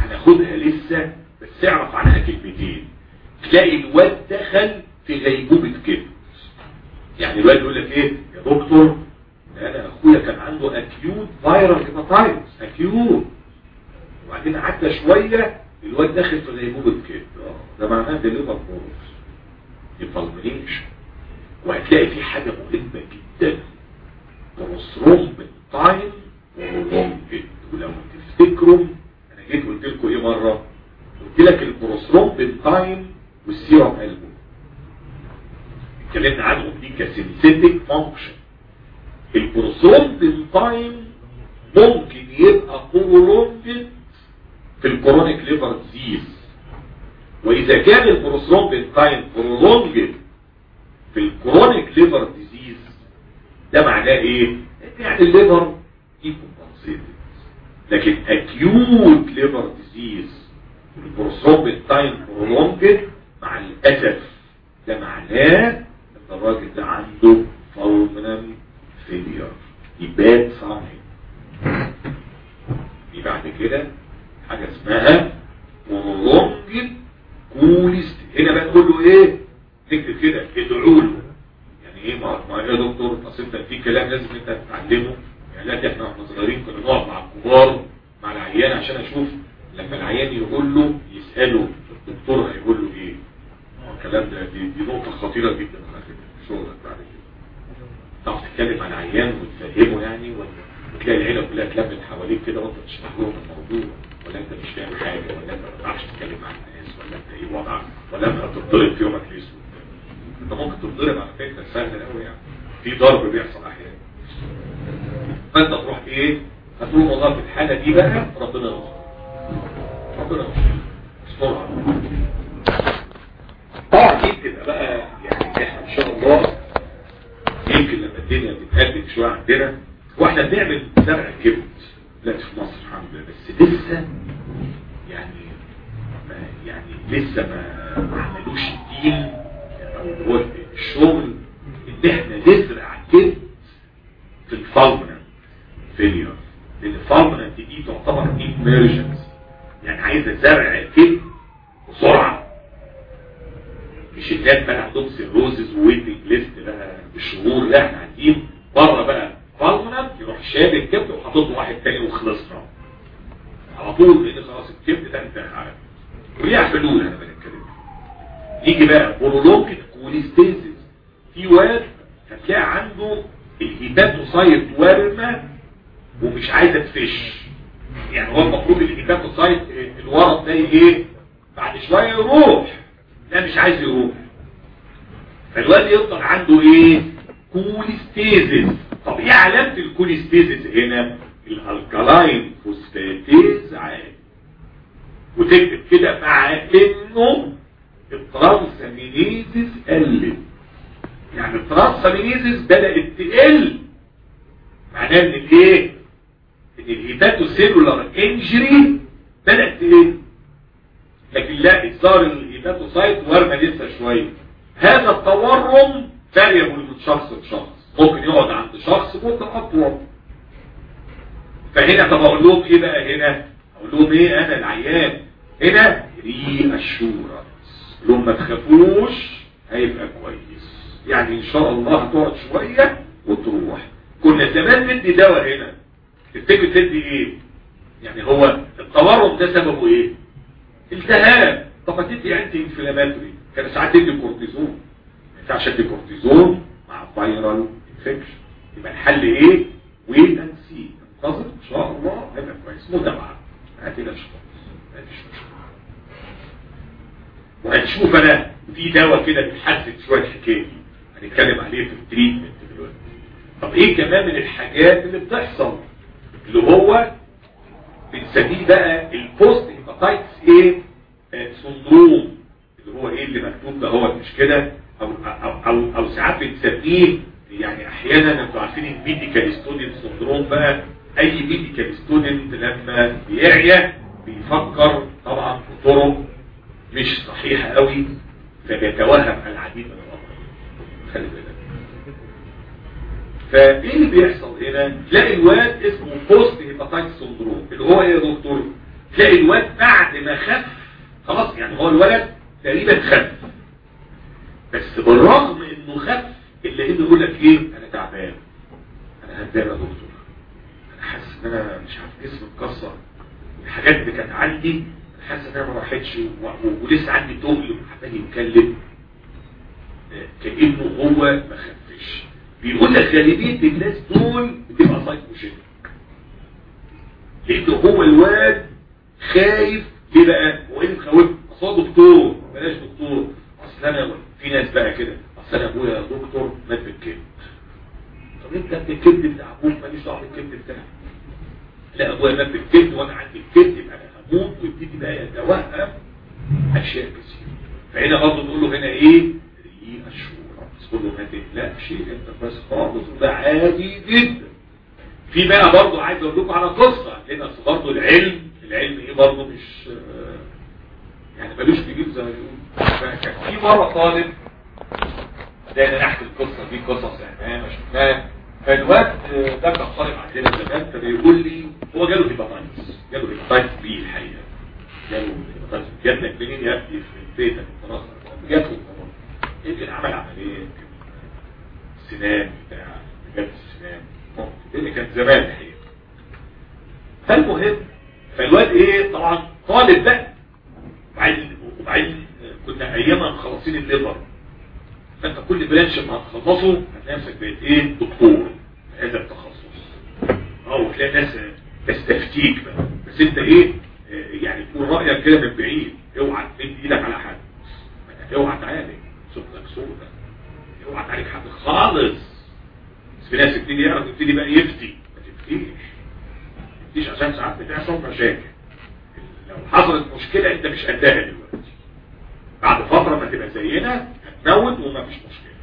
هناخدها لسه بس اعرف عنها كلمتين تلاقي الواد دخل في غيبوبة كده يعني الواد يقول لك ايه يا دكتور انا اخويا كان عنده اكيوت فايرال هيباتايتس اكيوت وبعدين عدى شوية الواد داخل في غيبوبة كده ده معناه ده ليفر بورس يفلمنيش وهتلاقي في حاجة مهمة جدا بروستروم بالتايم ورومبت ولو تفتكروا انا جيت قلت لكم ايه مرة قلت لك البروستروم بالتايم والسيرم البوم اتكلمنا عنهم دي كسينثيتك فانكشن البروستروم بالتايم ممكن يبقى برولونجد في الكرونيك ليفر ديزيز واذا كان البروستروم بالتايم برولونجد في الكرونيك ليفر ديزيز ده معناه ايه يعني الليفر يكون لكن اكيوت ليفر ديزيز البروستروم بالتايم برولونجد مع الاسف ده معناه ان الراجل ده عنده فولمنال فيلير يبات صامت دي بعد كده حاجة اسمها برولونجد كوليست هنا بقى نقول له ايه نكتب كده ادعوا له يعني ايه ما ما ايه يا دكتور اصل انت في كلام لازم انت تتعلمه يعني لا احنا واحنا صغيرين كنا نقعد مع الكبار مع العيان عشان اشوف لما العيان يقول له يساله الدكتور هيقول له ايه الكلام ده دي, دي نقطه خطيره جدا على فكره في شغلك بعد كده تعرف تتكلم عن العيان وتفهمه يعني ولا وتلاقي العيله كلها اتلمت حواليك كده وانت تشرح لهم الموضوع ولا انت مش فاهم حاجه ولا انت ما تعرفش تتكلم مع الناس ولا انت ايه وضعك ولا انت هتتضرب في يومك الاسود انت ممكن تتضرب على فكره سهل قوي يعني في ضرب بيحصل احيانا فانت تروح ايه هتقول والله في الحاله دي بقى ربنا يرزقك ربنا يرزقك بسرعه طبعا دي بتبقى بقى يعني احنا ان شاء الله يمكن لما الدنيا تتهدد شويه عندنا واحنا بنعمل زرع كبد دلوقتي في مصر الحمد لله بس لسه يعني ما يعني لسه ما ما عملوش الدين او هو الشغل ان احنا نزرع كبد في الفالمنت فيلير لان الفالمنت دي تعتبر ايمرجنسي يعني عايزه زرع كبد بسرعه مش الناس بقى عندهم سيروزز وويتنج ليست بقى بالشهور لا احنا عايزين بره بقى فالمنت يروح شاب الكبد وحاطط له واحد تاني وخلصنا على طول لان خلاص الكبد ده انتهى على وليها حلول انا بنتكلم يجي بقى بورولوجيك كوليستيزيس في واد هتلاقي عنده الهيباتوسايت ورمه ومش عايزه تفش يعني هو المفروض الهيباتوسايت الورم ده ايه بعد شويه يروح لا مش عايز يروح فالواد يفضل عنده ايه كوليستيزيس طب ايه علامة الكوليستيزيس هنا الالكالاين فوسفاتيز عالي وتكتب كده مع انه الترانسامينيزيس قلت يعني الترانسامينيزيس بدأت تقل معناه ان الايه ان الهيباتوسيلولار انجري بدأت تقل لكن لا اصدار الهيباتوسايت ورمه لسه شويه هذا التورم فاريبل من شخص لشخص ممكن يقعد عند شخص مدة أطول فهنا طب أقول لهم إيه بقى هنا أقول لهم إيه أنا العيان هنا ري أشورنس لهم ما تخافوش هيبقى كويس يعني إن شاء الله هتقعد شوية وتروح كنا زمان ندي دواء هنا تفتكر تدي إيه يعني هو التورم ده سببه إيه التهاب طب ما تدي انتي انفلاماتوري كان ساعات تدي كورتيزون ما ينفعش ادي كورتيزون مع فايرال انفكشن يبقى الحل ايه ويت اند سي انتظر ان شاء الله هيبقى كويس متابعه ما تقلقش خالص ما فيش مشكله وهنشوف انا في دواء كده بيحدد شويه الحكايه دي هنتكلم عليه في التريتمنت دلوقتي طب ايه كمان من الحاجات اللي بتحصل اللي هو بنسميه بقى البوست هيباتايتس ايه سندروم اللي هو ايه اللي مكتوب ده هو مش كده او او او, أو ساعات بنسميه يعني احيانا انتوا عارفين الميديكال ستودنت سندروم بقى اي ميديكال ستودنت لما بيعيا بيفكر طبعا في طرق مش صحيحه قوي فبيتوهم العديد من الامراض خلي بالك فايه اللي بيحصل هنا تلاقي الواد اسمه بوست هيباتايتس سندروم اللي هو ايه يا دكتور تلاقي الواد بعد ما خف خلاص يعني هو الولد تقريبا خف بس بالرغم انه خف الا انه يقول لك ايه انا تعبان انا هتضايق يا دكتور انا حاسس ان انا مش عارف جسمي اتكسر الحاجات اللي كانت عندي انا حاسس ان انا ما راحتش و- و- ولسه عندي تقل وعمال يتكلم آه، كانه هو ما خفش بيقول لك غالبيه الناس دول بتبقى سايكوجينيك لانه هو الواد خايف ليه بقى هو ايه مخوف اصل هو دكتور بلاش دكتور اصل انا في ناس بقى كده اصل انا ابويا دكتور مات بالكبد طب انت ابن الكبد بتاع ابوك ماليش دعوه بالكبد بتاعك لا ابويا مات بالكبد وانا عندي الكبد يبقى انا هموت ويبتدي بقى يتوهم اشياء كثيره فهنا برضه نقول له هنا ايه ري اشورنس تقول له ما تقلقش انت بس خالص ده عادي جدا في بقى برضه عايز اقول لكم على قصه لان اصل برضه العلم العلم ايه برضه مش آه، يعني ملوش بيجيب زي ما بيقولوا فكان في مره طالب ده انا نحكي القصه دي قصص يعني ما شفناها فالواد آه، ده كان طالب عندنا زمان فبيقول لي هو جاله هيباتايتس جاله هيباتايتس بي الحقيقه جاله هيباتايتس جات لك منين يا ابني في بيتك خلاص جات له يمكن عمل عمليه يمكن سنان بتاع جات السنان اللي كان زمان الحقيقه فالمهم فالواد ايه طبعا طالب بقى وبعدين وبعدين كنا ايامها مخلصين الليفر فانت كل برانش ما هتخلصه هتلاقي نفسك بقيت ايه دكتور في هذا التخصص اه وتلاقي ناس تستفتيك بقى بس انت ايه آه، يعني تقول رايك كده من بعيد اوعى تمد ايدك على حد اوعى تعالج صوتك صوتك اوعى تعالج حد خالص بس في ناس تبتدي يعرف يبتدي بقى يفتي ما تفتيش ما تفتيش عشان ساعات بتحصل مشاكل لو حصلت مشكلة انت مش قدها دلوقتي بعد فترة ما تبقى زينا هتموت وما فيش مشكلة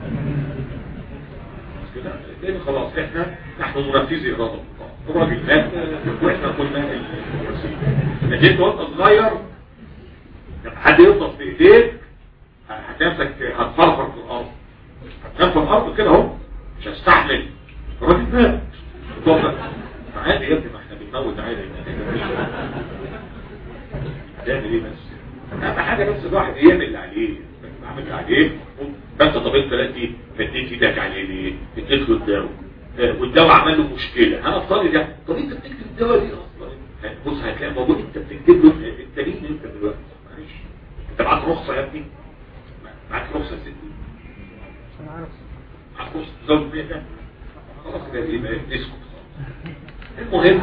خلاص كده لان خلاص احنا نحن منفذي اراده الله الراجل مات واحنا كنا الوسيله لكن انت وانت صغير لما حد يغلط في ايديك هتنفسك هتفرفر في الارض هتنام في الارض كده اهو مش هستحمل الراجل مات اتفضل عادي يا ابني ما احنا بنموت عادي هتعمل ايه بس اهم حاجه بس الواحد يعمل اللي عليه عمل اللي عليه فانت طب انت دلوقتي مديت ايدك عليه ليه؟ اديت له الدواء آه، والدواء عمل له مشكله هنفترض ده طب انت بتكتب الدواء ليه اصلا؟ آه، بص هتلاقي موجود انت بتكتب له انت مين انت دلوقتي؟ معلش انت معاك رخصه يا ابني؟ معاك رخصه يا ستي؟ انا عارف معاك رخصه تزود بيها خلاص كده يبقى اسكت خالص المهم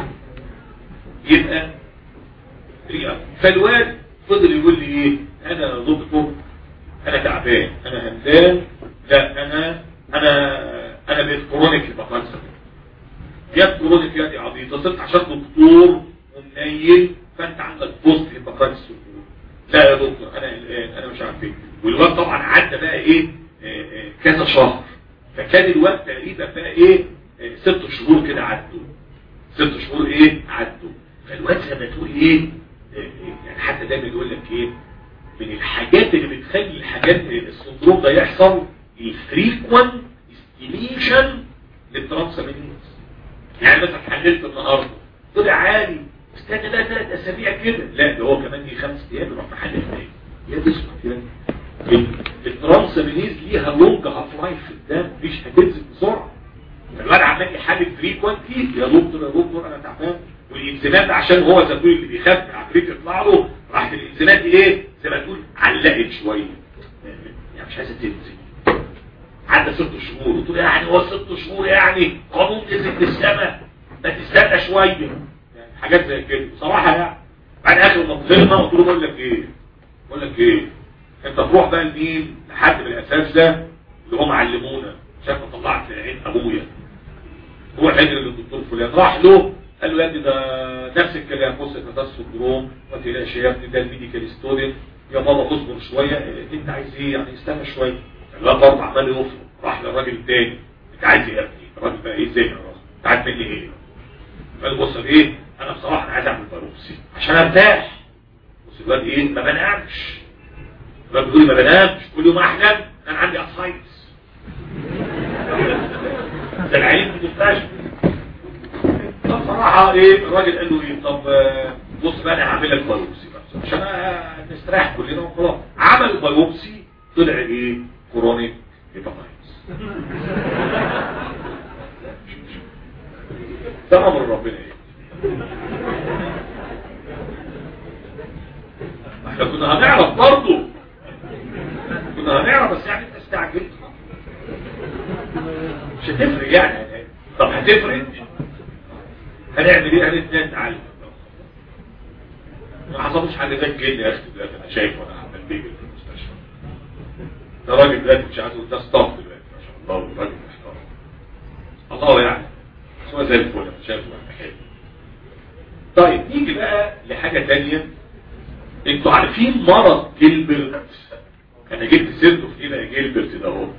يبقى رياض فالواد فضل يقول لي ايه انا يا دكتور انا تعبان انا همدان لا انا انا انا بقيت كرونيك هيباتايتس جت كرونيك يا دي عبيطه صرت عشان دكتور ومنيل فانت عندك بوست هيباتايتس لا يا دكتور انا قلقان انا مش عارف ايه والواد طبعا عدى بقى ايه آه، آه، كذا شهر فكان الواد تقريبا بقى ايه آه، ست شهور كده عدوا ست شهور ايه عدوا فالواد زي ما تقول ايه آه، يعني حتى دايما يقول لك ايه من الحاجات اللي بتخلي الحاجات السندروم ده يحصل الفريكوانت استيميشن للترانسامينيز يعني مثلا حللت النهارده طلع عالي استنى بقى ثلاث اسابيع كده لا ده هو كمان دي خمس ايام يروح محلل تاني يا تسكت يعني الترانسامينيز ليها لونج هاف لايف في الدم مش هتنزل بسرعه فالواد عمال يحلل فريكوانتي يا دكتور يا دكتور انا تعبان والانزيمات ده عشان هو زي ما تقول اللي بيخاف من العفريت يطلع له راحت الانزيمات دي ايه زي ما تقول علقت شويه يعني مش عايزه تنزل عدى ست شهور قلت له يعني هو ست شهور يعني قانون نزل للسما ما تستنى شويه يعني حاجات زي كده بصراحه يعني بعد اخر ما طلعنا قلت له بقول لك ايه بقول لك ايه انت تروح بقى لمين لحد من الاساتذه اللي هم علمونا عشان ما طلعت عين ابويا هو الحجر للدكتور فلان راح له قال له يا ابني ده نفس الكلام بص انت ده السندروم ما تقلقش يا ابني ده الميديكال ستوري يا بابا اصبر شويه اه، انت عايز ايه يعني استنى شويه الواد برضه عمال يفرق راح للراجل التاني انت عايز ايه يا ابني الراجل بقى ايه زي الراجل انت عايز مني ايه قال بص يا ايه انا بصراحه انا عايز اعمل باروكسي عشان ارتاح بص الواد ايه ما بنامش الواد بيقول لي ما بنامش كل يوم احلم انا عندي اسايتس ده العين في المستشفى بصراحة ايه الراجل قال له ايه طب آه، بص بقى انا هعمل لك بايوبسي بقى عشان نستريح كلنا وخلاص عمل بايوبسي طلع ايه كرونيك هيباتايتس ده امر ربنا ايه احنا كنا هنعرف برضه كنا هنعرف بس يعني انت استعجلت مش هتفرق يعني طب هتفرق هنعمل ايه هنتنين نتعلم ما حصلوش حاجه زي كده يا اختي دلوقتي انا شايف وانا عمال بيجي في المستشفى ده راجل دلوقتي مش عايز ده ستاف دلوقتي ما شاء الله راجل محترم الله يعني بس هو زي الفل انا شايفه حلو طيب نيجي بقى لحاجه ثانيه انتوا عارفين مرض جيلبرت انا جبت سيرته في ايه بقى جيلبرت ده اهو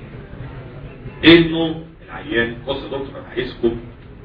انه العيان بص يا دكتور انا عايزكم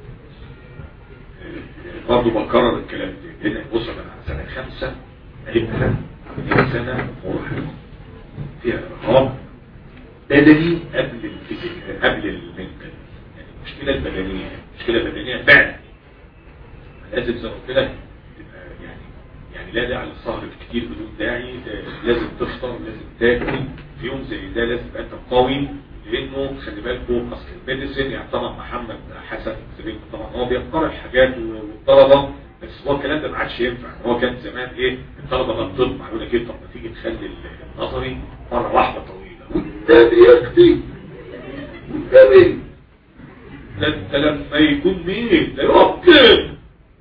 برضه بكرر الكلام ده هنا بص انا سنه خمسه هيبقى سنه مرهقه فيها ارهاق بدني قبل الفيزيك قبل المنتال يعني المشكله البدنيه المشكله البدنيه فعلا لازم زي ما قلت لك تبقى يعني يعني لا داعي للسهر كتير بدون داعي لازم تفطر لازم تاكل في يوم زي ده لازم تبقى انت قوي لانه خلي بالكم اصل الميديسين يعني طبعا محمد حسن زميلكم طبعا هو بيقترح حاجات والطلبه بس هو الكلام ده ما عادش ينفع هو كان زمان ايه الطلبه كان طب يقول لك ايه طب ما تيجي تخلي النظري مره واحده طويله والنبي يكفي والنبي ده انت لما يكون مين ده يمكن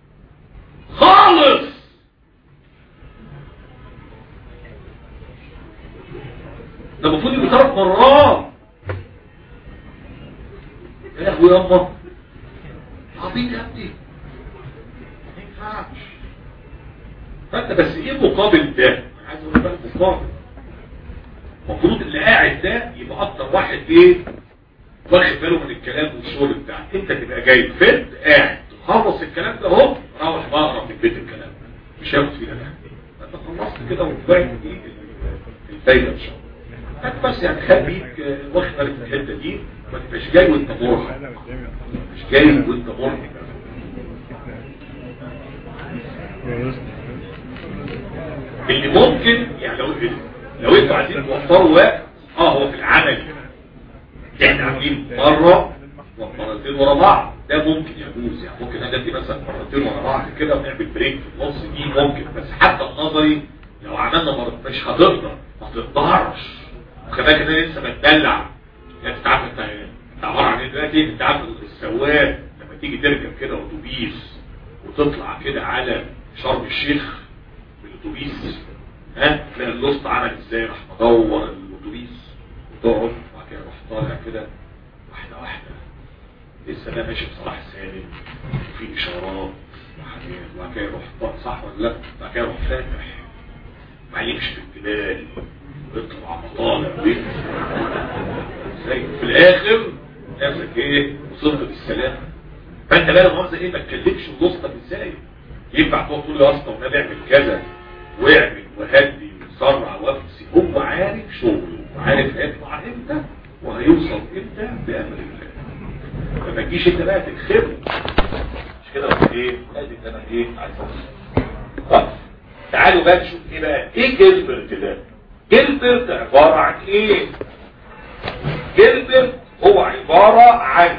خالص ده المفروض يبقى ثلاث مرات يا لهوي يابا عبيط يا ابني ما ينفعش فانت بس ايه مقابل ده انا عايز اقول لك مقابل المفروض اللي قاعد ده يبقى اكتر واحد ايه واخد باله من الكلام والشغل بتاعك انت تبقى جاي فت قاعد تخلص الكلام ده اهو روح بقى اقرا في البيت الكلام مش هياخد فينا ده انت خلصت كده وطلعت ايه الفايده ان شاء الله انت بس يعني خليك واخد بالك من الحته دي ما تبقاش جاي وانت مرهق مش جاي وانت مرهق اللي ممكن يعني لو لو انتوا عايزين توفروا وقت اه هو في العمل احنا عاملين مره ومرتين ورا بعض ده ممكن يجوز يعني ممكن انا ادي مثلا مرتين ورا بعض كده ونعمل بريك في النص دي ممكن بس حتى النظري لو عملنا مرتين مش هتقدر ما تقدرش وكمان كده لسه بتدلع يعني انت عارف انت انت عباره عن ايه دلوقتي انت عارف السواق لما تيجي تركب كده اتوبيس وتطلع كده على شرم الشيخ بالاتوبيس ها تلاقي اللوسط عمل ازاي راح مدور الاتوبيس وتقعد وبعد كده راح طالع كده واحده واحده لسه ده ماشي بصلاح سالم في اشارات وحاجات وبعد كده يروح طالع صح ولا لا وبعد كده يروح فاتح وبعدين يمشي في الجبال ويطلع على مطالع بيه ازاي في الاخر نفسك ايه وصلت بالسلامه فانت بقى المؤاخذه ايه ما تكلمش الوسطى ازاي ينفع تقعد تقول يا اسطى والنبي اعمل كذا واعمل وهدي وسرع وافسي هو عارف شغله وعارف هيطلع امتى وهيوصل امتى بامر الله فما تجيش انت بقى تتخبر مش كده ولا ايه ادي انا ايه عايز اوصل طيب تعالوا بقى نشوف ايه بقى ايه جيلبرت ده جيلبرت عباره عن ايه جيلبرت هو عباره عن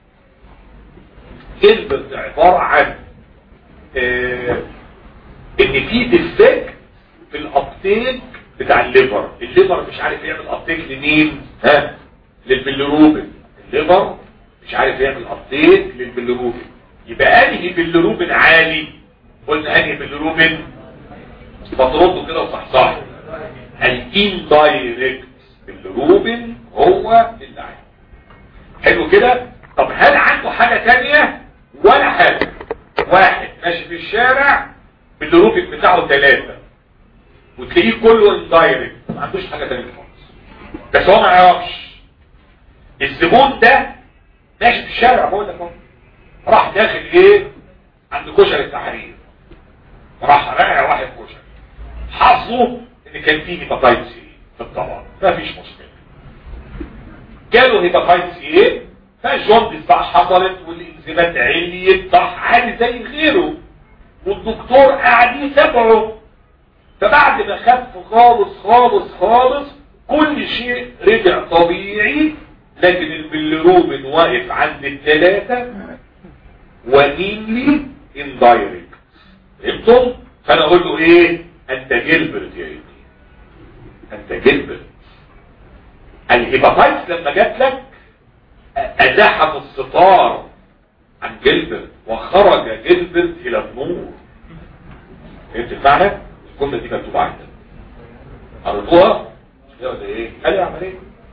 جيلبرت عباره عن اه ان في ديفكت في الابتيك بتاع الليفر الليفر مش عارف يعمل ابتيك لمين ها للبلروبين الليفر مش عارف يعمل ابتيك للبلروبين يبقى انهي بلروبين عالي قلنا انهي بلروبين بترده كده وصحصح الاندايركت بلروبين هو اللي عالي حلو كده طب هل عنده حاجة تانية ولا حاجة واحد ماشي في الشارع بالروبين بتاعه ثلاثة وتلاقيه كله اندايركت ما عندوش حاجة تانية خالص بس هو ما يعرفش الزبون ده ماشي في الشارع بقول لك راح داخل ايه عند كشري التحرير راح راجع واحد كشري حظه ان كان فيه هيباتايتس ايه في الطبق ما فيش مشكلة جاله هيباتايتس ايه فالجوندس بقى حصلت والانزيمات عليت صح عادي زي غيره والدكتور قاعد يتابعه فبعد ما خف خالص خالص خالص كل شيء رجع طبيعي لكن البلروبين واقف عند الثلاثة وإنلي اندايركت فهمتم؟ فانا اقول له ايه انت جلبرت يا ابني انت جلبرت الهيباتايتس لما جات لك ازاحت الستار عن جلبرت وخرج جلبرت الى النور فهمت المعنى؟ الجمله دي مكتوبه عندك قريتوها؟ ولا ايه؟ قال لي عمليه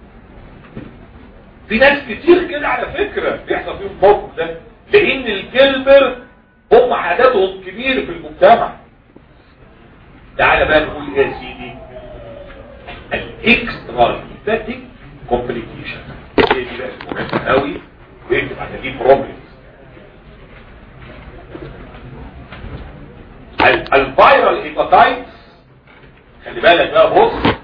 في ناس كتير كده على فكرة بيحصل فيهم الموقف ده لان الجلبر هم عددهم كبير في المجتمع تعالى بقى نقول ايه يا سيدي الاكسترا هيباتيك كومبليكيشن هي دي بقى المهمه قوي ويكتب على دي بروبلمز الفيرال هيباتايتس خلي بالك بقى بص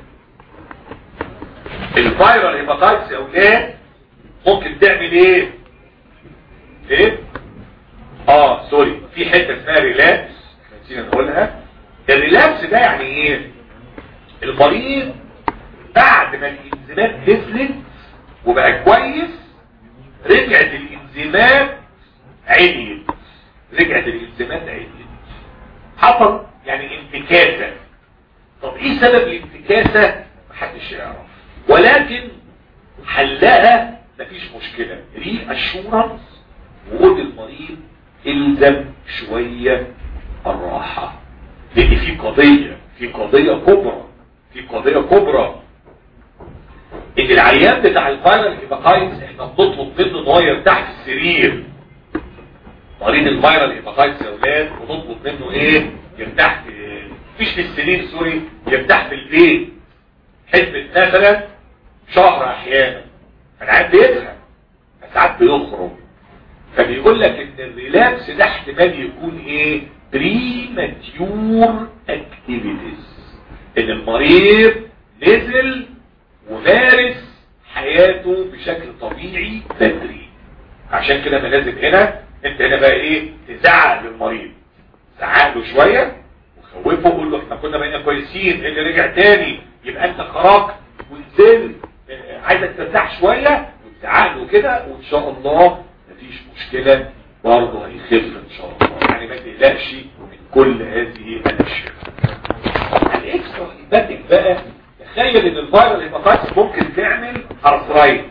الفيرال هيباتايتس يا اولاد ممكن تعمل ايه ايه اه سوري في حته اسمها ريلابس نسينا نقولها الريلابس ده يعني ايه المريض بعد ما الانزيمات نزلت وبقى كويس رجعت الانزيمات عليت رجعت الانزيمات عليت حصل يعني انتكاسه طب ايه سبب الانتكاسه محدش يعرف ولكن حلها مفيش مشكله ري اشورنس وقول المريض الزم شويه الراحه لان في قضيه في قضيه كبرى في قضيه كبرى ان العيان بتاع الفيرال هيباتايتس احنا بنطلب منه ان هو يرتاح في السرير مريض الفيرال هيباتايتس يا اولاد ونطلب منه ايه يرتاح في مش في السرير سوري يرتاح في البيت حسبة مثلا شهر احيانا فالعيان بيزهق ساعات بيخرج فبيقول لك ان الريلابس ده احتمال يكون ايه بريماتيور اكتيفيتيز ان المريض نزل ومارس حياته بشكل طبيعي بدري عشان كده ما لازم هنا انت هنا بقى ايه تزعق للمريض زعق له شويه وخوفه قول له احنا كنا بقينا كويسين اللي رجع تاني يبقى انت خرجت ونزلت اه عايزك ترتاح شويه وتزعق له كده وان شاء الله مفيش مشكله برضه هيخف ان شاء الله يعني ما تقلقش من كل هذه الاشياء الاكسترا هيباتيك بقى تخيل ان الفيرال هيباتايتس ممكن تعمل ارثرايت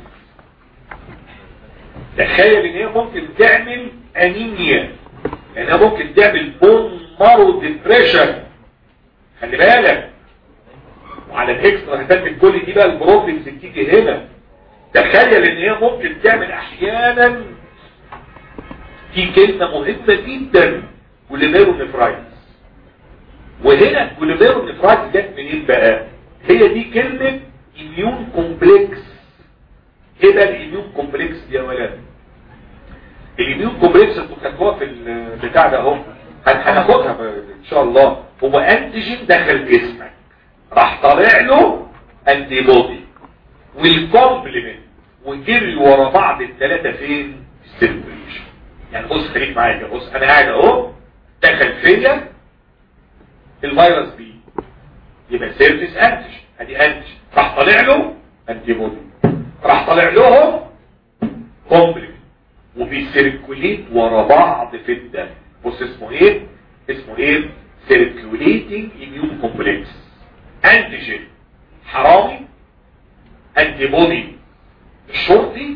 تخيل ان هي ممكن تعمل انيميا يعني ممكن تعمل بون مارو ديبريشن خلي بالك وعلى الاكسترا هيباتيك كل دي بقى البروبلمز بتيجي هنا تخيل ان هي ممكن تعمل احيانا في كلمة مهمة جدا كوليميرو نفرايتس وهنا كوليميرو نفرايتس جت منين بقى هي دي كلمة اميون كومبلكس ايه بقى الاميون كومبلكس دي يا ولاد الاميون كومبلكس انتوا خدتوها في البتاع ده اهو هناخدها ان شاء الله هو انتيجين دخل جسمك راح طالع له انتي بودي والكومبلمنت وجري ورا بعض الثلاثه فين السيركوليشن يعني بص خليك معايا بص انا قاعد اهو دخل فيا الفيروس بي يبقى سيرفيس انتج ادي انتج راح طالع له انتي بودي راح طالع لهم كومبلمنت وبيسيركوليت ورا بعض في الدم بص اسمه ايه اسمه ايه سيركوليتنج اميون كومبلكس انتيجين حرامي انتي بودي الشرطي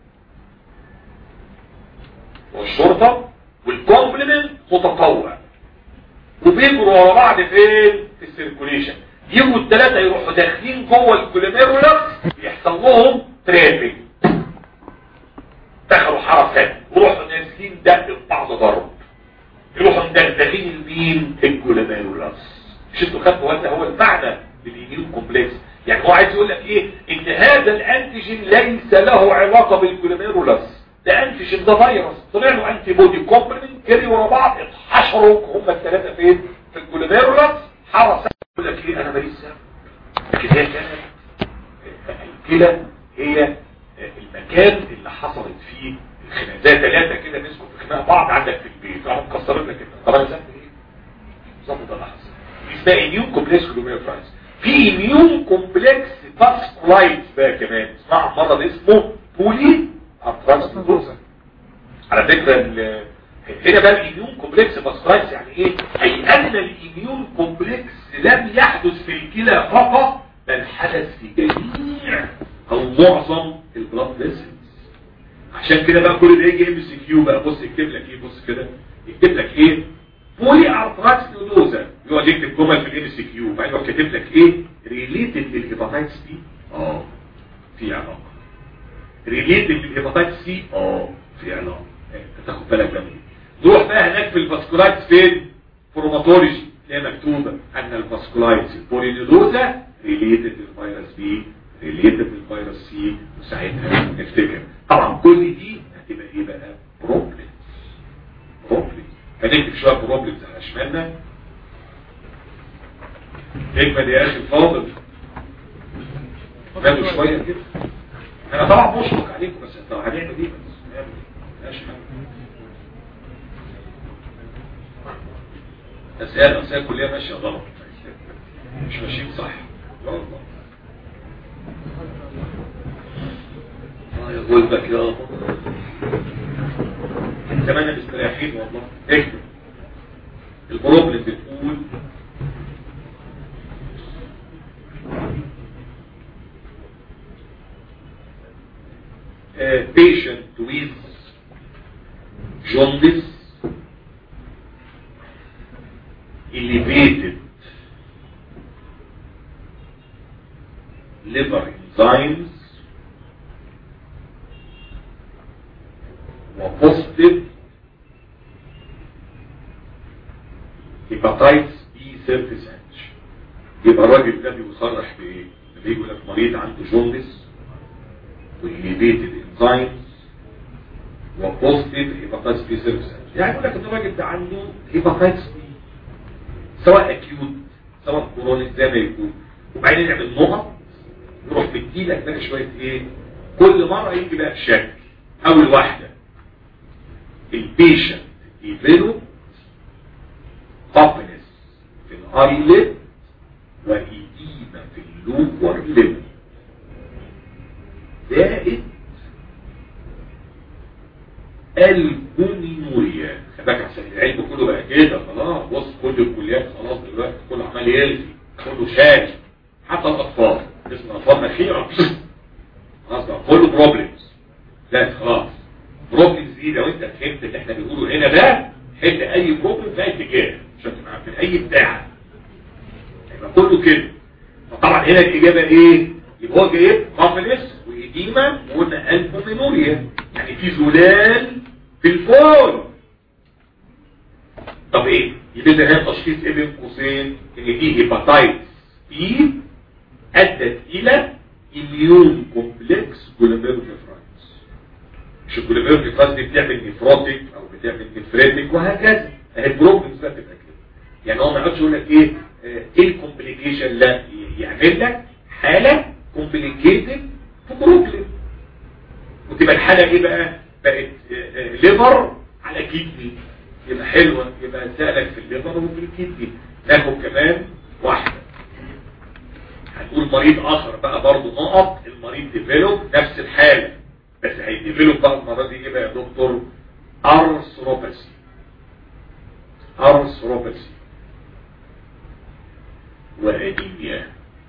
والشرطة والكومبلمنت متطوع وبيجروا ورا بعض فين في السيركوليشن يجوا الثلاثة يروحوا داخلين جوه الكوليميرولس يحصل لهم ترافيك دخلوا حركات وروحوا نازلين دق في بعض ضرب يروحوا مدغدغين المين الكوليميرولس مش انتوا خدتوا ولا هو المعنى للإيميون كومبلكس يعني هو عايز يقول لك ايه ان هذا الانتيجين ليس له علاقة بالكوليميرولس ده انتيجين ده فيروس طلع له انتي بودي كومبلمنت جري ورا بعض اتحشروا هم الثلاثه فين في الكوليميرولس حرس يقول لك ايه انا ماليش ذنب لكن هي كانت الكلى هي المكان اللي حصلت فيه الخناقات زي ثلاثه كده مسكوا في خناقه بعض عندك في البيت راحوا مكسرين لك طب انا ذنب ايه بالظبط ده اللي حصل اسمها اميون كومبلكس جلوميرولايتس في اميون كومبلكس فاسكولايتس بقى كمان اسمها مرض اسمه بولي ارتراكسيدوزا على فكره ال- هنا بقى الاميون كومبلكس فاسكولايتس يعني ايه اي ان الاميون كومبلكس لم يحدث في الكلى فقط بل حدث في جميع او معظم البلاد فيسلز عشان كده بقى كل ده يجي ام سي كيو بقى بص يكتب لك ايه بص كده يكتب لك ايه بولي ارتراكس نودوزا يقعد يكتب جمل في الام سي كيو وبعدين يروح كاتب لك ايه ريليتد للهيباتايتس دي اه في علاقه ريليتد للهيباتايتس سي اه في علاقه انت تاخد بالك بقى من دي. نروح بقى هناك في الفاسكولايتس فين فروماتولوجي هي مكتوبه ان الفاسكولايتس البولينيدوزا ريليتد للفيروس بي ريليتد للفيروس سي وساعتها نفتكر طبعا كل دي هتبقى ايه بقى بروبلمز بروبلمز هنكتب شويه بروبلمز على شمالنا اجمد يا اخي الفاضل مالوا شويه كده انا طبعا بشفق عليكم بس طب هنعمل ايه بس هنعمل ايه ماشي حاجه بس هي الأسئلة كلها ماشية غلط مش ماشيين صح لا والله اه يا قلبك يا أبو من زمان مستريحين والله اكتب البروبلم بتقول uh, patient with jaundice elevated liver enzymes وبوزيتيف هيباتايتس بي سيرفيس انش يبقى الراجل ده بيصرح بايه؟ لما يجي يقول لك مريض عنده جوندس والليفيتد انزيمز وبوزيتيف هيباتايتس بي سيرفيس انش يعني يقول لك ان الراجل ده عنده هيباتايتس بي سواء اكيوت سواء كورونيك زي ما يكون وبعدين نعمل نقط نروح مديلك بقى شويه ايه كل مره يجي بقى بشكل اول واحده البيشنت يفيلو طبنس في الايلت وايديما في اللور ليمب زائد البونيموريا خباك عشان العلم كله بقى كده خلاص بص كل الكليات خلاص دلوقتي كله عمال يلغي كله شاري حتى الاطفال اسم الاطفال مخيره خلاص بقى كله بروبلمز لا خلاص بروبلمز دي لو انت فهمت اللي احنا بنقوله هنا ده حل اي بروبلم في اي اتجاه عشان تبقى عارف في اي بتاع يبقى كله كده فطبعا هنا الاجابه ايه يبقى هو جايب قافلس وايديما وقلنا البومينوريا يعني في زلال في الفور طب ايه يبقى ده هنا تشخيص ايه بين قوسين ان دي هيباتايتس بي ادت الى اميون كومبلكس جلوميرولوفرايتس مش الجلوميرولوفرايتس دي بتعمل نفروتيك او بتعمل نفريتيك وهكذا اهي البروبلمز بقى بتبقى كده يعني هو ما يقعدش يقول لك ايه آه، ايه الكومبليكيشن لا يعمل لك حاله كومبليكيتد في بروبلم وتبقى الحاله ايه بقى بقت ليفر على كيدني يبقى حلوه يبقى سالك في الليفر وفي الكيدني ناخد كمان واحده هنقول مريض اخر بقى برضه نقط المريض ديفلوب نفس الحاله بس هيديفلوب بقى المره دي ايه بقى يا دكتور ارثروباسي ارثروباسي وانيميا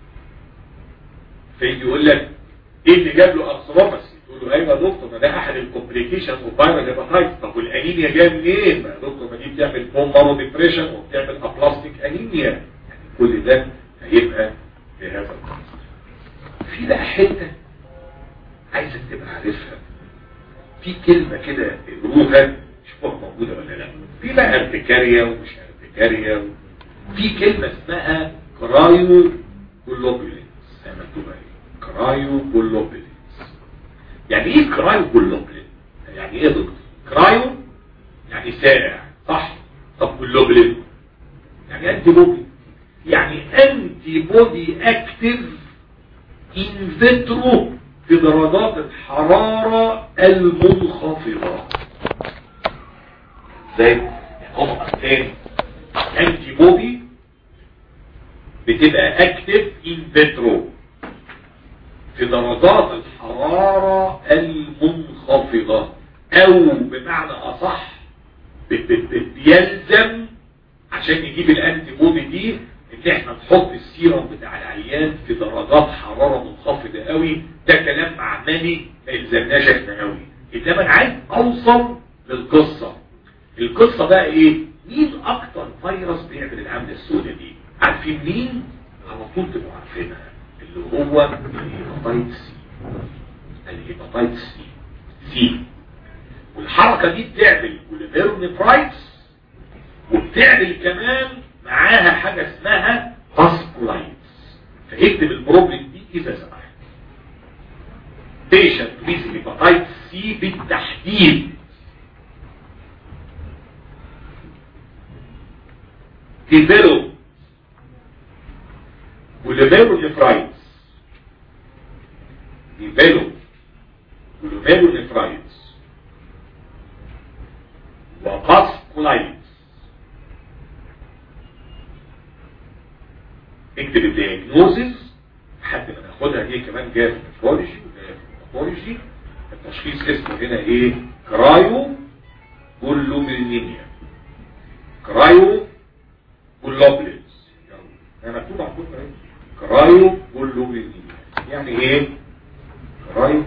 فيجي يقول لك ايه اللي جاب له ارثروباسي تقول له ايوه يا دكتور ما ده احد الكومبليكيشنز اوف فايرال هيباتايتس طب والانيميا جايه منين ما يا دكتور ما دي بتعمل بون مارو ديبريشن وبتعمل ابلاستيك انيميا يعني كل ده هيبقى بهذا القصد في بقى حته عايزك تبقى عارفها في كلمه كده اقروها شوفوها موجوده ولا لا في بقى ارتكاريا ومش ارتكاريا في كلمه اسمها كرايو كولوبولينز زي ما مكتوبه اهي كرايو كولوبولينز يعني ايه كرايو كولوبولين يعني ايه يا دكتور كرايو يعني سائع صح طب كولوبولين يعني انتي بودي يعني انتي بودي اكتف ان فيترو في درجات الحرارة المنخفضة زي هم اصلين انتي بودي بتبقى اكتف ان فيترو في درجات الحرارة المنخفضة او بمعنى اصح بيلزم عشان نجيب الانتي بودي دي ان احنا نحط السيرم بتاع العيان في درجات حرارة منخفضة قوي ده كلام عملي ما يلزمناش احنا قوي انما انا عايز اوصل للقصة القصة بقى ايه مين اكتر فيروس بيعمل العملة السوداء دي عارفين مين على طول تبقوا عارفينها اللي هو الهيباتايت سي الهيباتايت سي سي والحركة دي بتعمل كوليفيرونيفرايتس وبتعمل كمان معاها حاجة اسمها فاسكولايتس فاكتب البروبلم دي اذا سمحت بيشنت ويز هيباتايت سي بالتحديد develop glomerulonephrite develop glomerulonephrite وفاسكولايتس اكتب الدياجنوزز حد ما ناخدها دي كمان جايه في النفرولوجي وجايه في النفرولوجي التشخيص اسمه هنا ايه كرايو بولومينيميا كرايو بولوبلز انا مكتوب على الكتب اهي كرايو بولومينيميا يعني ايه كرايو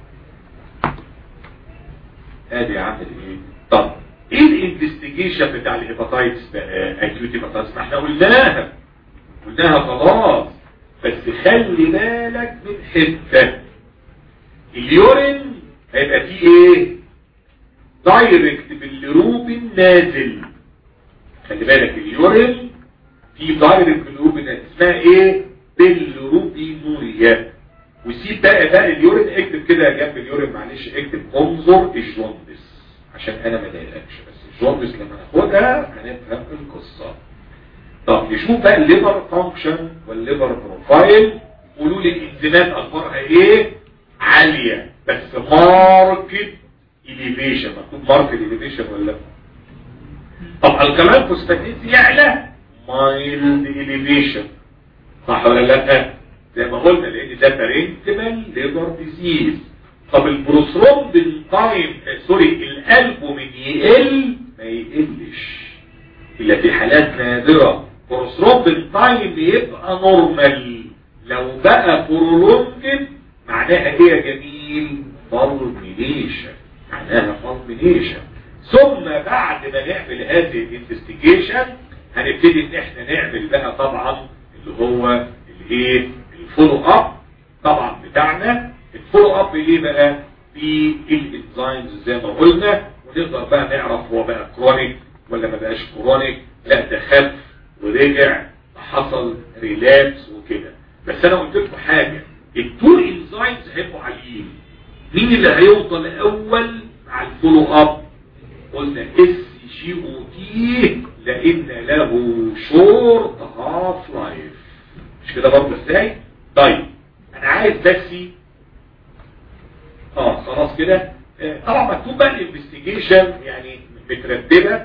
ادي عامل ايه طب ايه الانفستيجيشن بتاع الهيباتايتس بقى اكيوت هيباتايتس ما احنا قلناها قلناها خلاص بس خلي بالك من حته اليورين هيبقى فيه ايه دايركت بالروبين نازل خلي بالك اليورين فيه دايركت بالروبين نازل اسمها ايه بالروبينوريا وسيب بقى بقى اليورين اكتب كده جنب اليورين معلش اكتب انظر الجوندس عشان انا ما ضايقكش بس الجوندس لما ناخدها هنفهم القصه طب نشوف بقى الليبر فانكشن والليبر بروفايل قولوا لي الانزيمات اخبارها ايه عاليه بس ماركت اليفيشن مكتوب ماركت اليفيشن ولا لا طب الكلام فوسفاتيز يعلى مايلد اليفيشن صح ولا لا زي ما قلنا لان ده بارنتمال ليبر ديزيز طب البروثرومبين تايم سوري الالبومين يقل ما يقلش الا في حالات نادرة بروثرومبين تايم يبقى نورمال لو بقى برولونجد معناها ايه يا جميل فالمينيشن معناها فالمينيشن ثم بعد ما نعمل هذه الانفستيجيشن هنبتدي ان احنا نعمل بقى طبعا اللي هو الايه الفولو اب طبعا بتاعنا الفولو اب ايه بقى في الانزيمز زي ما قلنا ونقدر بقى نعرف هو بقى كرونيك ولا ما بقاش كرونيك لا ده خف ورجع حصل ريلابس وكده بس انا قلت لكم حاجه التو انزيمز هيبقوا عاليين مين اللي هيوصل اول مع الفولو اب قلنا اس جي او تي لان له شورت هاف لايف مش كده برضه ازاي طيب انا عايز بس اه خلاص كده آه، طبعا مكتوب بقى الانفستيجيشن يعني مترتبه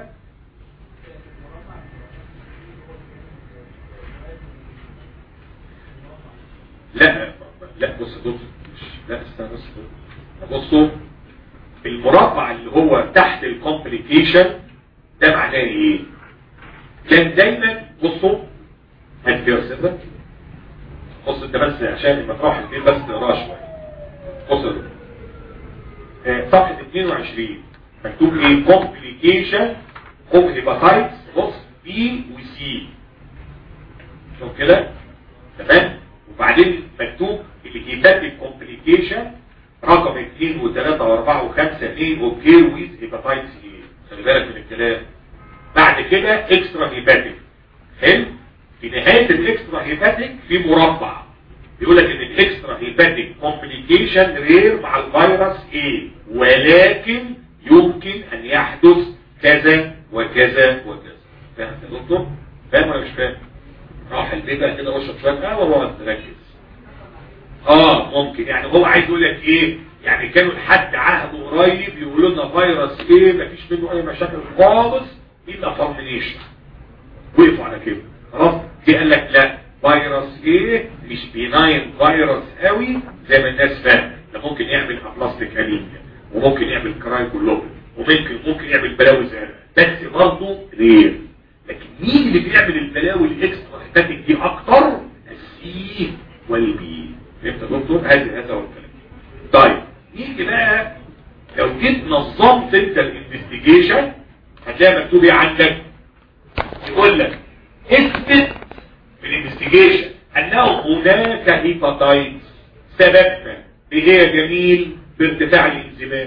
لا لا بص بص لا استنى بص بصوا المربع اللي هو تحت الكومبليكيشن ده معناه ايه كان دايما بصوا هات كده استنى بص انت بس عشان لما تروح البيت بس تقراها شويه بص يا دكتور. آه، صفحه 22 مكتوب ايه كومبليكيشن اوف هيباتايتس بص بي وسي شوف كده تمام وبعدين مكتوب الهيباتيك كومبليكيشن رقم 2 و3 و4 و5 2 وكير ويز هيباتايتس ايه خلي بالك من الكلام بعد كده اكسترا هيباتيك حلو في نهايه الاكسترا هيباتيك في مربع بيقول لك ان الاكسترا هيباتيك كومبليكيشن رير مع الفيروس ايه ولكن يمكن ان يحدث كذا وكذا وكذا فاهم يا دكتور فاهم ولا مش فاهم راح البيت بقى كده واشرب شويه قهوه واقعد تركز اه ممكن يعني هو عايز يقول لك ايه يعني كانوا لحد عهد قريب يقولوا لنا فيروس ايه مفيش منه اي مشاكل خالص الا فورمينيشن وقفوا على كده خلاص في قال لك لا فيروس ايه مش بيناين فيروس قوي زي ما الناس فاهمه ده ممكن يعمل ابلاستيك انيميا وممكن يعمل كرايكولوبين وممكن ممكن يعمل بلاوي زرقاء بس برضه رير لكن مين اللي بيعمل البلاوي الاكسترا هيباتيك دي اكتر السي والبي فهمت يا دكتور هذا هذا هو الكلام طيب نيجي بقى لو جيت نظمت انت الانفستيجيشن هتلاقي مكتوب ايه عندك يقول لك اثبت في الانفستيجيشن انه هناك هيباتايتس سببنا اللي هي جميل بارتفاع الانزيمات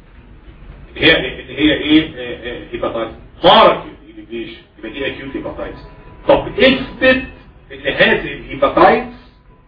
ان هي ان هي ايه هيباتايتس ماركت ايليجيشن يبقى دي اكيوت هيباتايتس طب اثبت ان هذه الهيباتايتس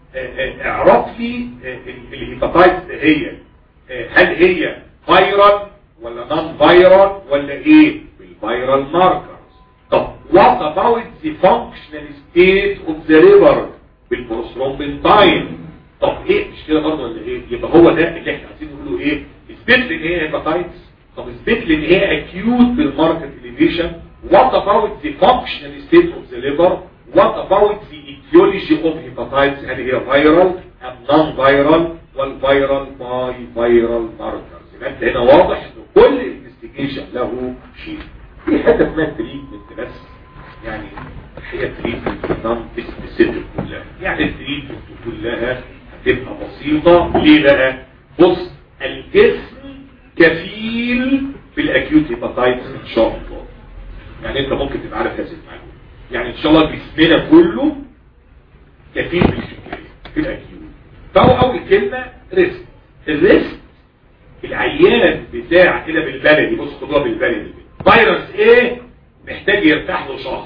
اعرف لي الهيباتايتس هي هل هي فيرال ولا نون فيرال ولا ايه بالفيرال ماركرز طب what about the functional state of the liver بالبروثرومبين تايم طب ايه مش كده برضه ولا ايه يبقى هو ده اللي احنا عايزين نقوله ايه اثبت لي ان هي هيباتايتس طب اثبت لي ان هي اكيوت بالماركت اليفيشن what about the functional state of the liver what about the etiology of hepatitis هل هي viral ام non viral والفيرال باي فيرال ماركرز يبقى انت هنا واضح ان كل انفستيجيشن له شيء في حته اسمها تريتمنت بس يعني هي تريتمنت نون سبيسيفيك كلها يعني التريتمنت كلها هتبقى بسيطه ليه بقى بص الجسم كفيل بالاكيوت هيباتايتس ان شاء الله يعني انت ممكن تبقى عارف هذه المعلومه يعني ان شاء الله جسمنا كله كفيل بالحكايه في الاكيوت فهو اول كلمة ريسك الريسك العيان بتاع كده بالبلدي بص خدوها بالبلدي فيروس ايه محتاج يرتاح له شهر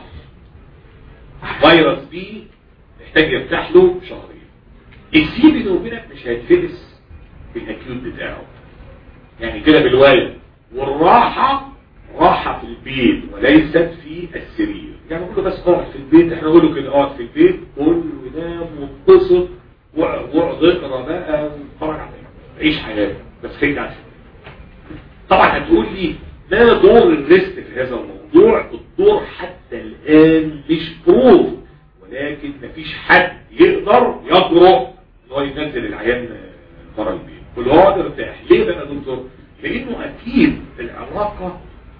فيروس بي محتاج يرتاح له شهرين السي بيني وبينك مش هيتفلس بالاكيوت بتاعه يعني كده بالوالد والراحة راحة في البيت وليست في السرير يعني نقول له بس اقعد في البيت احنا نقول له كده اقعد في البيت كله ينام واتبسط واقعد اقرا بقى واتفرج على عيش حياتك بس خليك عشان طبعا هتقول لي ما دور الريست في هذا الموضوع الدور حتى الان مش بروف ولكن مفيش حد يقدر يجرؤ ان هو ينزل العيان بره البيت كل هو ارتاح ليه بقى يا دكتور لانه اكيد العلاقه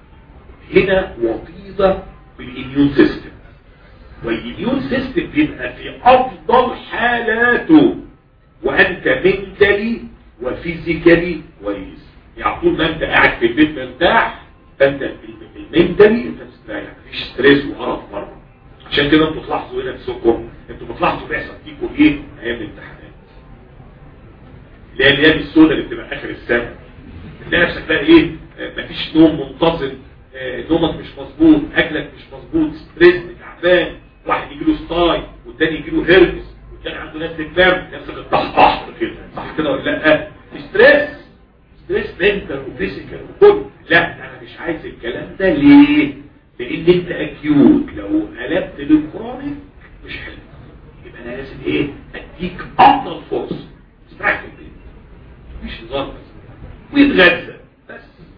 هنا وطيده بالاميون سيستم والإميون سيستم بيبقى في أفضل حالاته وأنت منتلي وفيزيكالي كويس يعني طول ما أنت قاعد في البيت مرتاح فأنت المنتلي أنت مستريح مفيش ستريس وقرف بره عشان كده انتوا تلاحظوا هنا في سكر انتوا بتلاحظوا بيحصل فيكم ايه ايام الامتحانات اللي هي الايام السوداء اللي بتبقى اخر السنه تلاقي نفسك بقى ايه مفيش نوم منتظم نومك مش مظبوط اكلك مش مظبوط ستريس تعبان واحد يجي له ستاي والتاني يجي له هيربس والتاني عنده نفس الكلام نفس الضحضح كده صح كده ولا لا ستريس ستريس منتال وفيزيكال وكل لا انا مش عايز الكلام ده ليه لان انت اكيوت لو قلبت للكرونيك مش حلو يبقى انا لازم ايه اديك افضل فرصه استريح في البيت مش هزار بس ويتغذى بس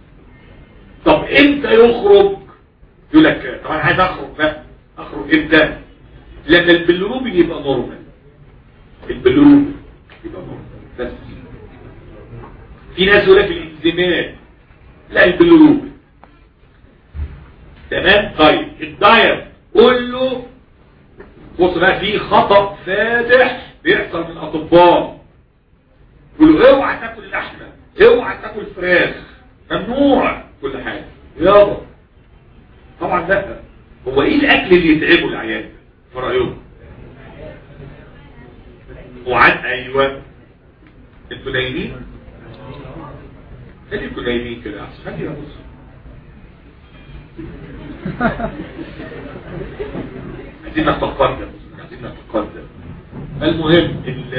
طب امتى يخرج يقول لك طب انا عايز اخرج بقى اخرج امتى لما البلروبين يبقى نورمال البلروبين يبقى نورمال بس في ناس يقول لك الانزيمات لا البلروبين تمام طيب الدايت قول له بص بقى في خطأ فادح بيحصل من الاطباء يقول له اوعى تاكل لحمه اوعى تاكل فراخ ممنوع كل حاجه يابا طبعا لا هو ايه الاكل اللي يتعبه العيان في رايكم وعن ايوه انتوا نايمين خليكم نايمين كده احسن خلي ابص عايزين نتقدم عايزين نتقدم المهم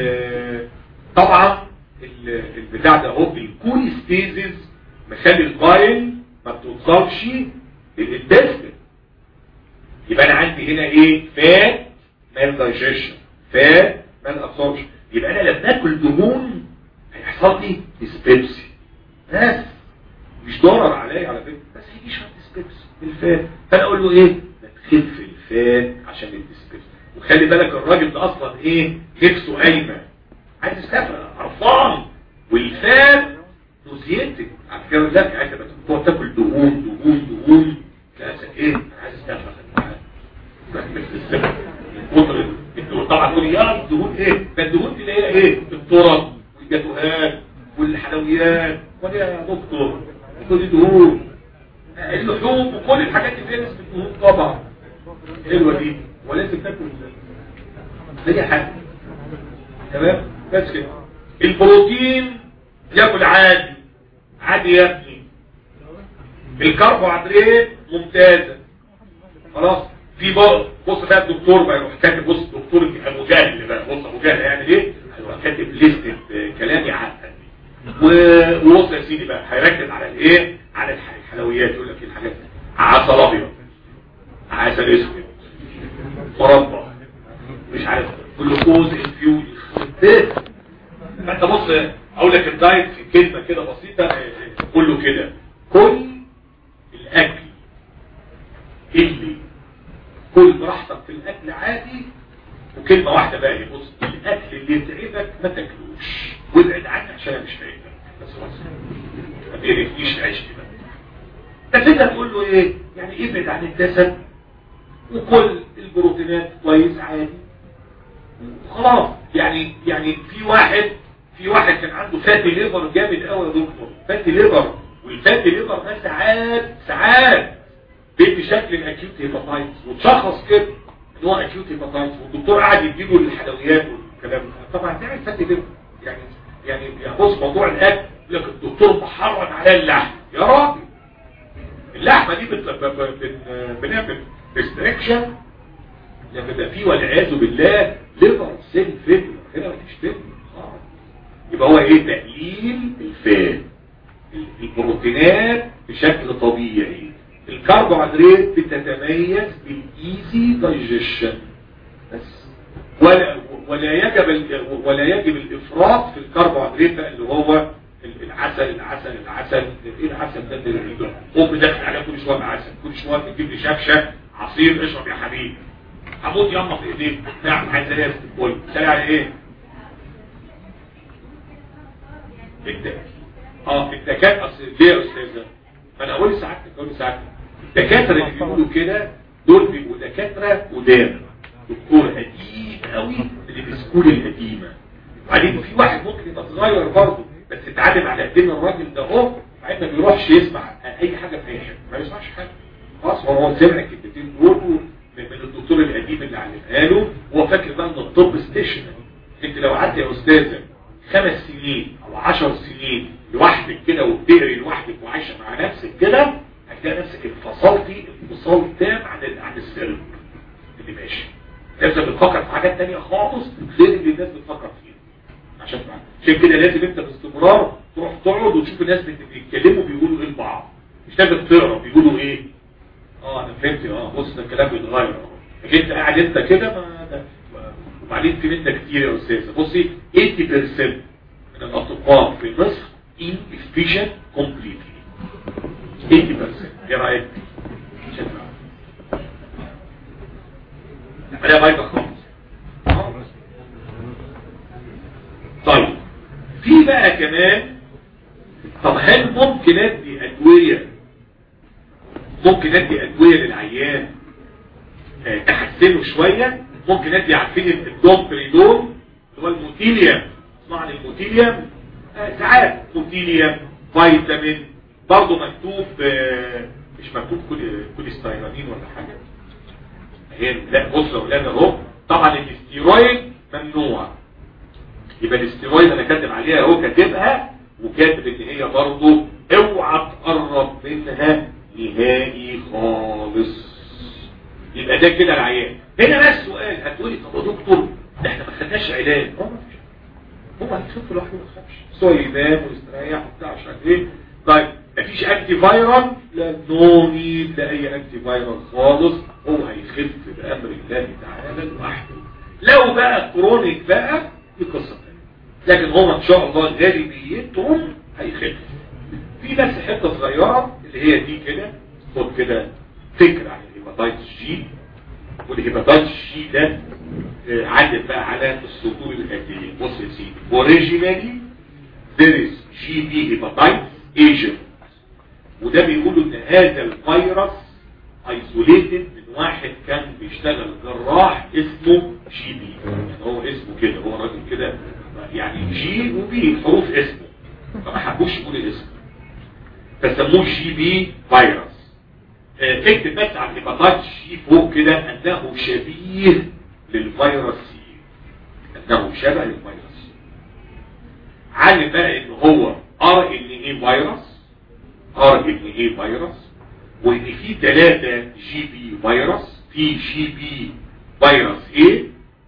طبعا البتاع ده اهو الكول ستيزز مخلي البايل ما بتوصلش للانتستين يبقى انا عندي هنا ايه فات مال دايجيشن فات مال ابسوربشن يبقى انا لما اكل دهون هيحصل لي ديسبيبسي بس مش ضرر عليا على فكره بس هيجي شويه ديسبيبسي بالفات فانا اقول له ايه ما تخف الفات عشان الديسبيرس وخلي بالك الراجل ده اصلا ايه نفسه قايمه عايز يسافر قرفان والفات نوزيتك على فكره لك عايز تقعد تاكل دهون دهون دهون لا ايه أنا عايز اسافر كتر الدهون طبعا تقول يا الدهون ايه ده الدهون دي اللي هي ايه التراب والجاتوهات والحلويات ولا يا دكتور كل دي دهون اللحوم وكل الحاجات دي فيها نسبه دهون طبعا حلوه دي ولازم تاكل اي حاجه تمام بس كده البروتين ياكل عادي عادي يا ابني الكربوهيدرات ممتازه خلاص في بقى بص بقى الدكتور بقى يروح كاتب بص الدكتور ابو جهل بقى بص ابو جهل هيعمل ايه هيروح كاتب لستة كلام يعقد وبص يا سيدي بقى هيركز على الايه على الح- الحلويات يقول لك ايه الحاجات دي عسل ابيض عسل اسود مربى مش عارف جلوكوز انفيوز فانت بص اقول لك الدايت في كلمه كده بسيطه آه، كله كده كل الاكل اللي كل براحتك في الاكل عادي وكلمه واحده بقى بص الاكل اللي يتعبك ما تاكلوش وابعد عنه عشان أنا مش فايدك بس خلاص ما تقرفنيش العيش كده بس انت تقول له ايه يعني ابعد عن الدسم وكل البروتينات كويس عادي خلاص يعني يعني في واحد في واحد كان عنده فاتي ليفر جامد قوي يا دكتور فاتي ليفر والفاتي ليفر ده ساعات ساعات بيدي شكل الاكيوت هيباتايتس وتشخص كده ان هو اكيوت هيباتايتس والدكتور قاعد يديله الحلويات والكلام ده طبعا تعمل فاتي ليفر يعني يعني يعني بص موضوع الاكل يقول لك الدكتور محرم على اللحم يا راجل اللحمه دي بت- ب- ب- بن- بنعمل ريستريكشن لما يبقى فيه والعياذ بالله ليفر سيل فيلير هنا مفيش فيلير خالص يبقى هو ايه تقليل الفات البروتينات بشكل طبيعي الكربوهيدرات بتتميز بالايزي دايجيشن بس ولا ولا يجب ال- ولا يجب الافراط في الكربوهيدرات بقى اللي هو العسل العسل العسل ايه العسل ده اللي ام داخل عليها كل شويه بعسل كل شويه تجيب لي شفشه عصير اشرب يا حبيبي هموت يما في ايديك نعم عايز ايه تقول سريع على ايه الد... اه الدكاتره اصل ليه يا استاذه ما انا اقول ساعتك اقول ساعتك الدكاتره اللي بيقولوا كده دول بيبقوا دكاتره قدام دكتور قديم قوي اللي بسكول القديمه وبعدين في واحد ممكن يبقى صغير برضه بس اتعلم على قدام الراجل ده اهو بعدين ما بيروحش يسمع اي حاجه في اي حته ما بيسمعش حاجه خلاص هو هو سمع الكلمتين دول من من الدكتور القديم اللي علمها له وهو فاكر بقى ان الطب ستيشنري انت لو قعدت يا استاذه خمس سنين او عشر سنين لوحدك كده وبتقري لوحدك وعايشه مع نفسك كده هتلاقي نفسك انفصلتي انفصال تام عن ال- عن السلب اللي ماشي نفسك بتفكر في حاجات تانية خالص غير اللي الناس بتفكر فيها عشان تبقى عشان كده لازم انت باستمرار تروح تقعد وتشوف الناس بت- بيتكلموا بيقولوا ايه لبعض مش لازم تقرا بيقولوا ايه اه انا فهمت اه بص ده الكلام بيتغير اه لكن انت قاعد انت كده ما ده- وبعدين في منك كتير يا استاذه بصي 80% من الاطباء في مصر inefficient completely 80% ايه رايك؟ شكرا عليها بايبه خالص طيب في بقى كمان طب هل ممكن ادي ادويه ممكن ادي ادويه للعيان آه، تحسنه شويه ممكن ادي عارفين الدومبريدون اللي هو الموتيليوم اسمع عن الموتيليوم آه، ساعات موتيليوم فيتامين برضه مكتوب آه، مش مكتوب كل كوليستيرامين ولا حاجه هي لا بص يا اولاد اهو طبعا الاستيرويد ممنوع يبقى الاستيرويد انا كاتب عليها اهو كاتبها وكاتب ان هي برضه اوعى تقرب منها نهائي خالص يبقى ده كده العيان هنا بس سؤال هتقولي طب يا دكتور ده احنا ما خدناش علاج اه مفيش. هو هيخف لوحده ما يخافش بس هو ينام ويستريح وبتاع مش عارف ايه طيب مفيش انتي فايرال لا نو نيد لاي انتي فايرال خالص هو هيخف بامر الله تعالى لوحده لو بقى كرونيك بقى دي قصه ثانيه لكن هو ان شاء الله غالبيتهم هيخف في بس حته صغيره اللي هي دي كده خد كده فكره عن الهيباتايتس جي والهيباتايتس جي ده آه، عدت بقى على السطور الاتيه بص يا سيدي اوريجينالي there is GB hepatitis agent وده بيقولوا ان هذا الفيروس ايزوليتد من واحد كان بيشتغل جراح اسمه جي بي يعني هو اسمه كده هو راجل كده يعني جي وبي حروف اسمه فما حبوش يقول الاسم فسموه جي بي فيروس آه، اكتب بس على الهيباتايتس جي فوق كده انه شبيه للفيروس سي انه شبه للفيروس سي علم بقى ان هو ار ان اي فيروس ار ان اي فيروس وان في ثلاثة جي بي فيروس في جي بي فيروس A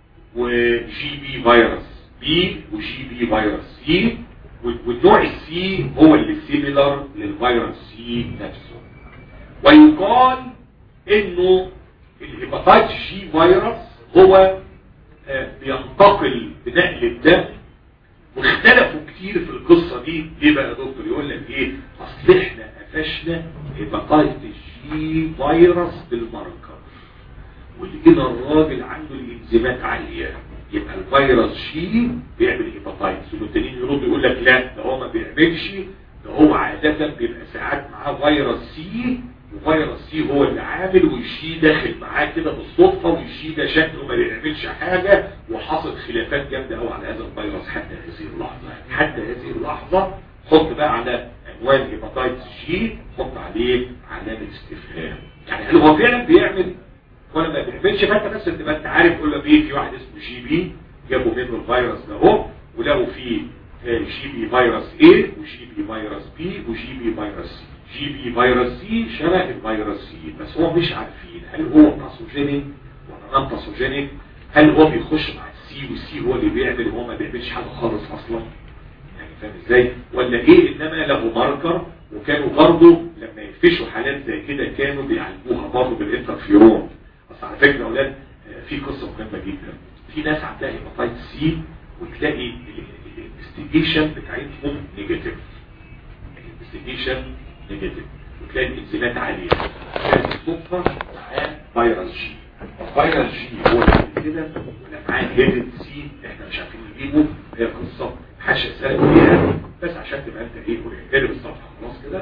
وجي بي فيروس B وجي بي فيروس C والنوع السي هو اللي سيميلر للفيروس سي نفسه ويقال انه الهيباتايتس جي فيروس هو آه، بينتقل بنقل الدم واختلفوا كتير في القصة دي ليه بقى يا دكتور يقول لك ايه اصل احنا قفشنا هيباتايتس جي فيروس بالماركر ولقينا الراجل عنده الانزيمات عالية يبقى الفيروس جي بيعمل هيباتايتس والتانيين يرد يقول لك لا ده هو ما بيعملش ده هو عادة بيبقى ساعات معاه فيروس سي وفيروس سي هو اللي عامل والشي داخل معاه كده بالصدفة والشي ده شكله ما بيعملش حاجة وحصل خلافات جامدة قوي على هذا الفيروس حتى هذه اللحظة يعني حتى هذه اللحظة حط بقى على عنوان هيباتايتس جي حط عليه علامة استفهام يعني هل هو فعلا بيعمل ولا ما بيعملش فانت بس تبقى انت عارف قول له ايه في واحد اسمه جي بي جابوا منه الفيروس ده اهو ولقوا فيه آه، جي بي فيروس A وجي بي فيروس B وجي بي فيروس C جي بي فيروس سي شبه الفيروس سي بس هو مش عارفين هل هو باثوجينيك ولا نون باثوجينيك هل هو بيخش مع السي والسي هو اللي بيعمل وهو ما بيعملش حاجه خالص اصلا يعني فاهم ازاي ولا ايه انما له ماركر وكانوا برضه لما يفشوا حالات زي كده كانوا بيعالجوها برضه بالانترفيرون بس على فكره يا اولاد آه، في قصه مهمه جدا في ناس عندها هيباتايتس سي وتلاقي الانفستيجيشن بتاعتهم نيجاتيف الانفستيجيشن نيجاتيف وتلاقي الانزيمات عاليه كانت الصدفه معاه فيروس جي فيروس جي هو اللي كده ولا معاه هيدد سي احنا مش عارفين نجيبه هي قصه حاشا سالك فيها بس عشان تبقى انت ايه قريب الصفحه خلاص كده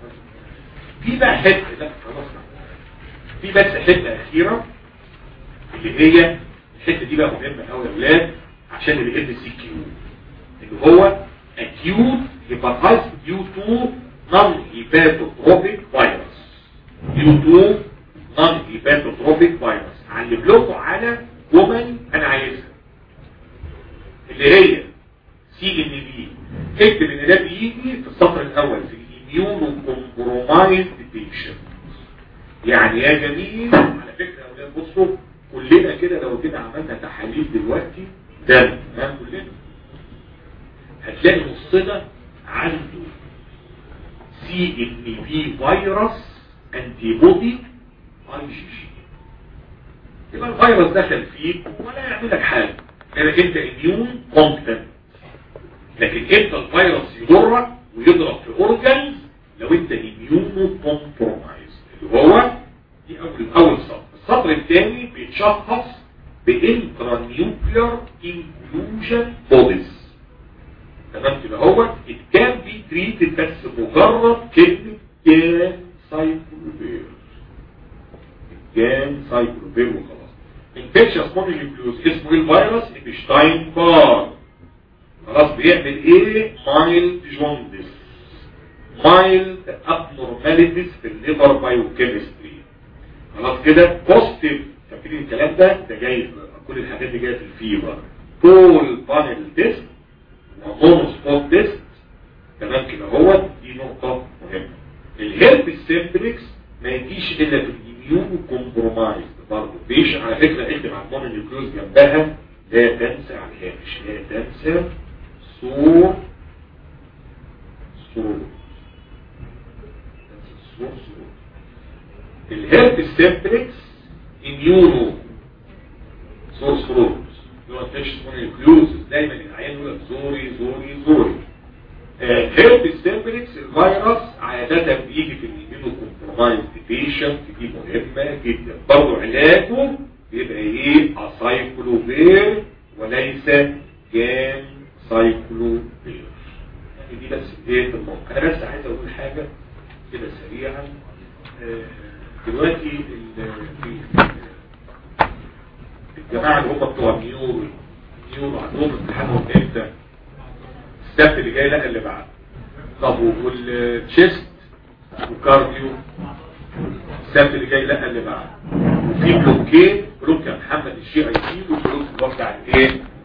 في بقى حته لا خلاص في بس حته اخيره اللي هي الحته دي بقى مهمه قوي يا اولاد عشان الام سي كيو اللي هو acute hepatitis due to non-hepatotropic virus due to non-hepatotropic virus علم لكم على جمل انا عايزها اللي هي سي ان بي اكتب ان ده بيجي في السطر الاول في الاميونو كومبرومايزد بيشنت يعني يا جميل على فكره يا اولاد بصوا كلنا كده لو كده عملنا تحاليل دلوقتي دم ها كلنا هتلاقي نصنا عنده سي ان بي فيروس انتي بودي اي جي جي يبقى الفيروس دخل فيك ولا يعمل لك حاجه لانك انت اميون كومبتنت لكن انت الفيروس يضرك ويضرب في اورجانز لو انت اميونو كومبرومايز اللي هو دي اول اول سطر السطر الثاني بيتشخص بانترانيوكلير انكلوجن بوديز تمام كده هو it can be treated بس مجرد كلمة كان سايكلوبير كان سايكلوبير وخلاص infectious mononucleus اسمه ايه الفيروس ابشتاين بار خلاص بيعمل ايه مايلد جوندس مايلد abnormalities في الليفر بايوكيمستري خلاص كده بوزيتيف فاكرين الكلام ده ده جاي كل الحاجات دي جايه في الفيبر بول بانل تيست ومونو سبوت تيست تمام كده هو دي نقطة مهمة الهيلب سيمبلكس ما يجيش الا في الاميون كومبرومايز برضه بيش على فكرة اكتب على المونو نيوكليوز جنبها لا تنسى على الهامش لا تنسى صور صور صور صور الهيلب سيمبلكس اميونو سورس فروت اللي هو انفكشن مونوكلوزز دايما العيان يقول لك زوري زوري زوري هيرب سيمبلكس الفيروس عادة بيجي في الاميونو كومبرومايز بيشنت دي مهمة جدا برضه علاجه بيبقى ايه اسايكلوفير وليس جان سايكلوفير يعني دي بس ايه في الموقع انا بس عايز اقول حاجه كده سريعا آه، دلوقتي ال- في الجماعه اللي هم بتوع نيورو نيورو عندهم امتحانهم امتى السبت اللي جاي لا اللي بعد طب والتشيست وكارديو السبت اللي جاي لا اللي بعد وفي بلوكين بلوك يا محمد الشيء اي سي وبلوك اللي هو بتاع الايه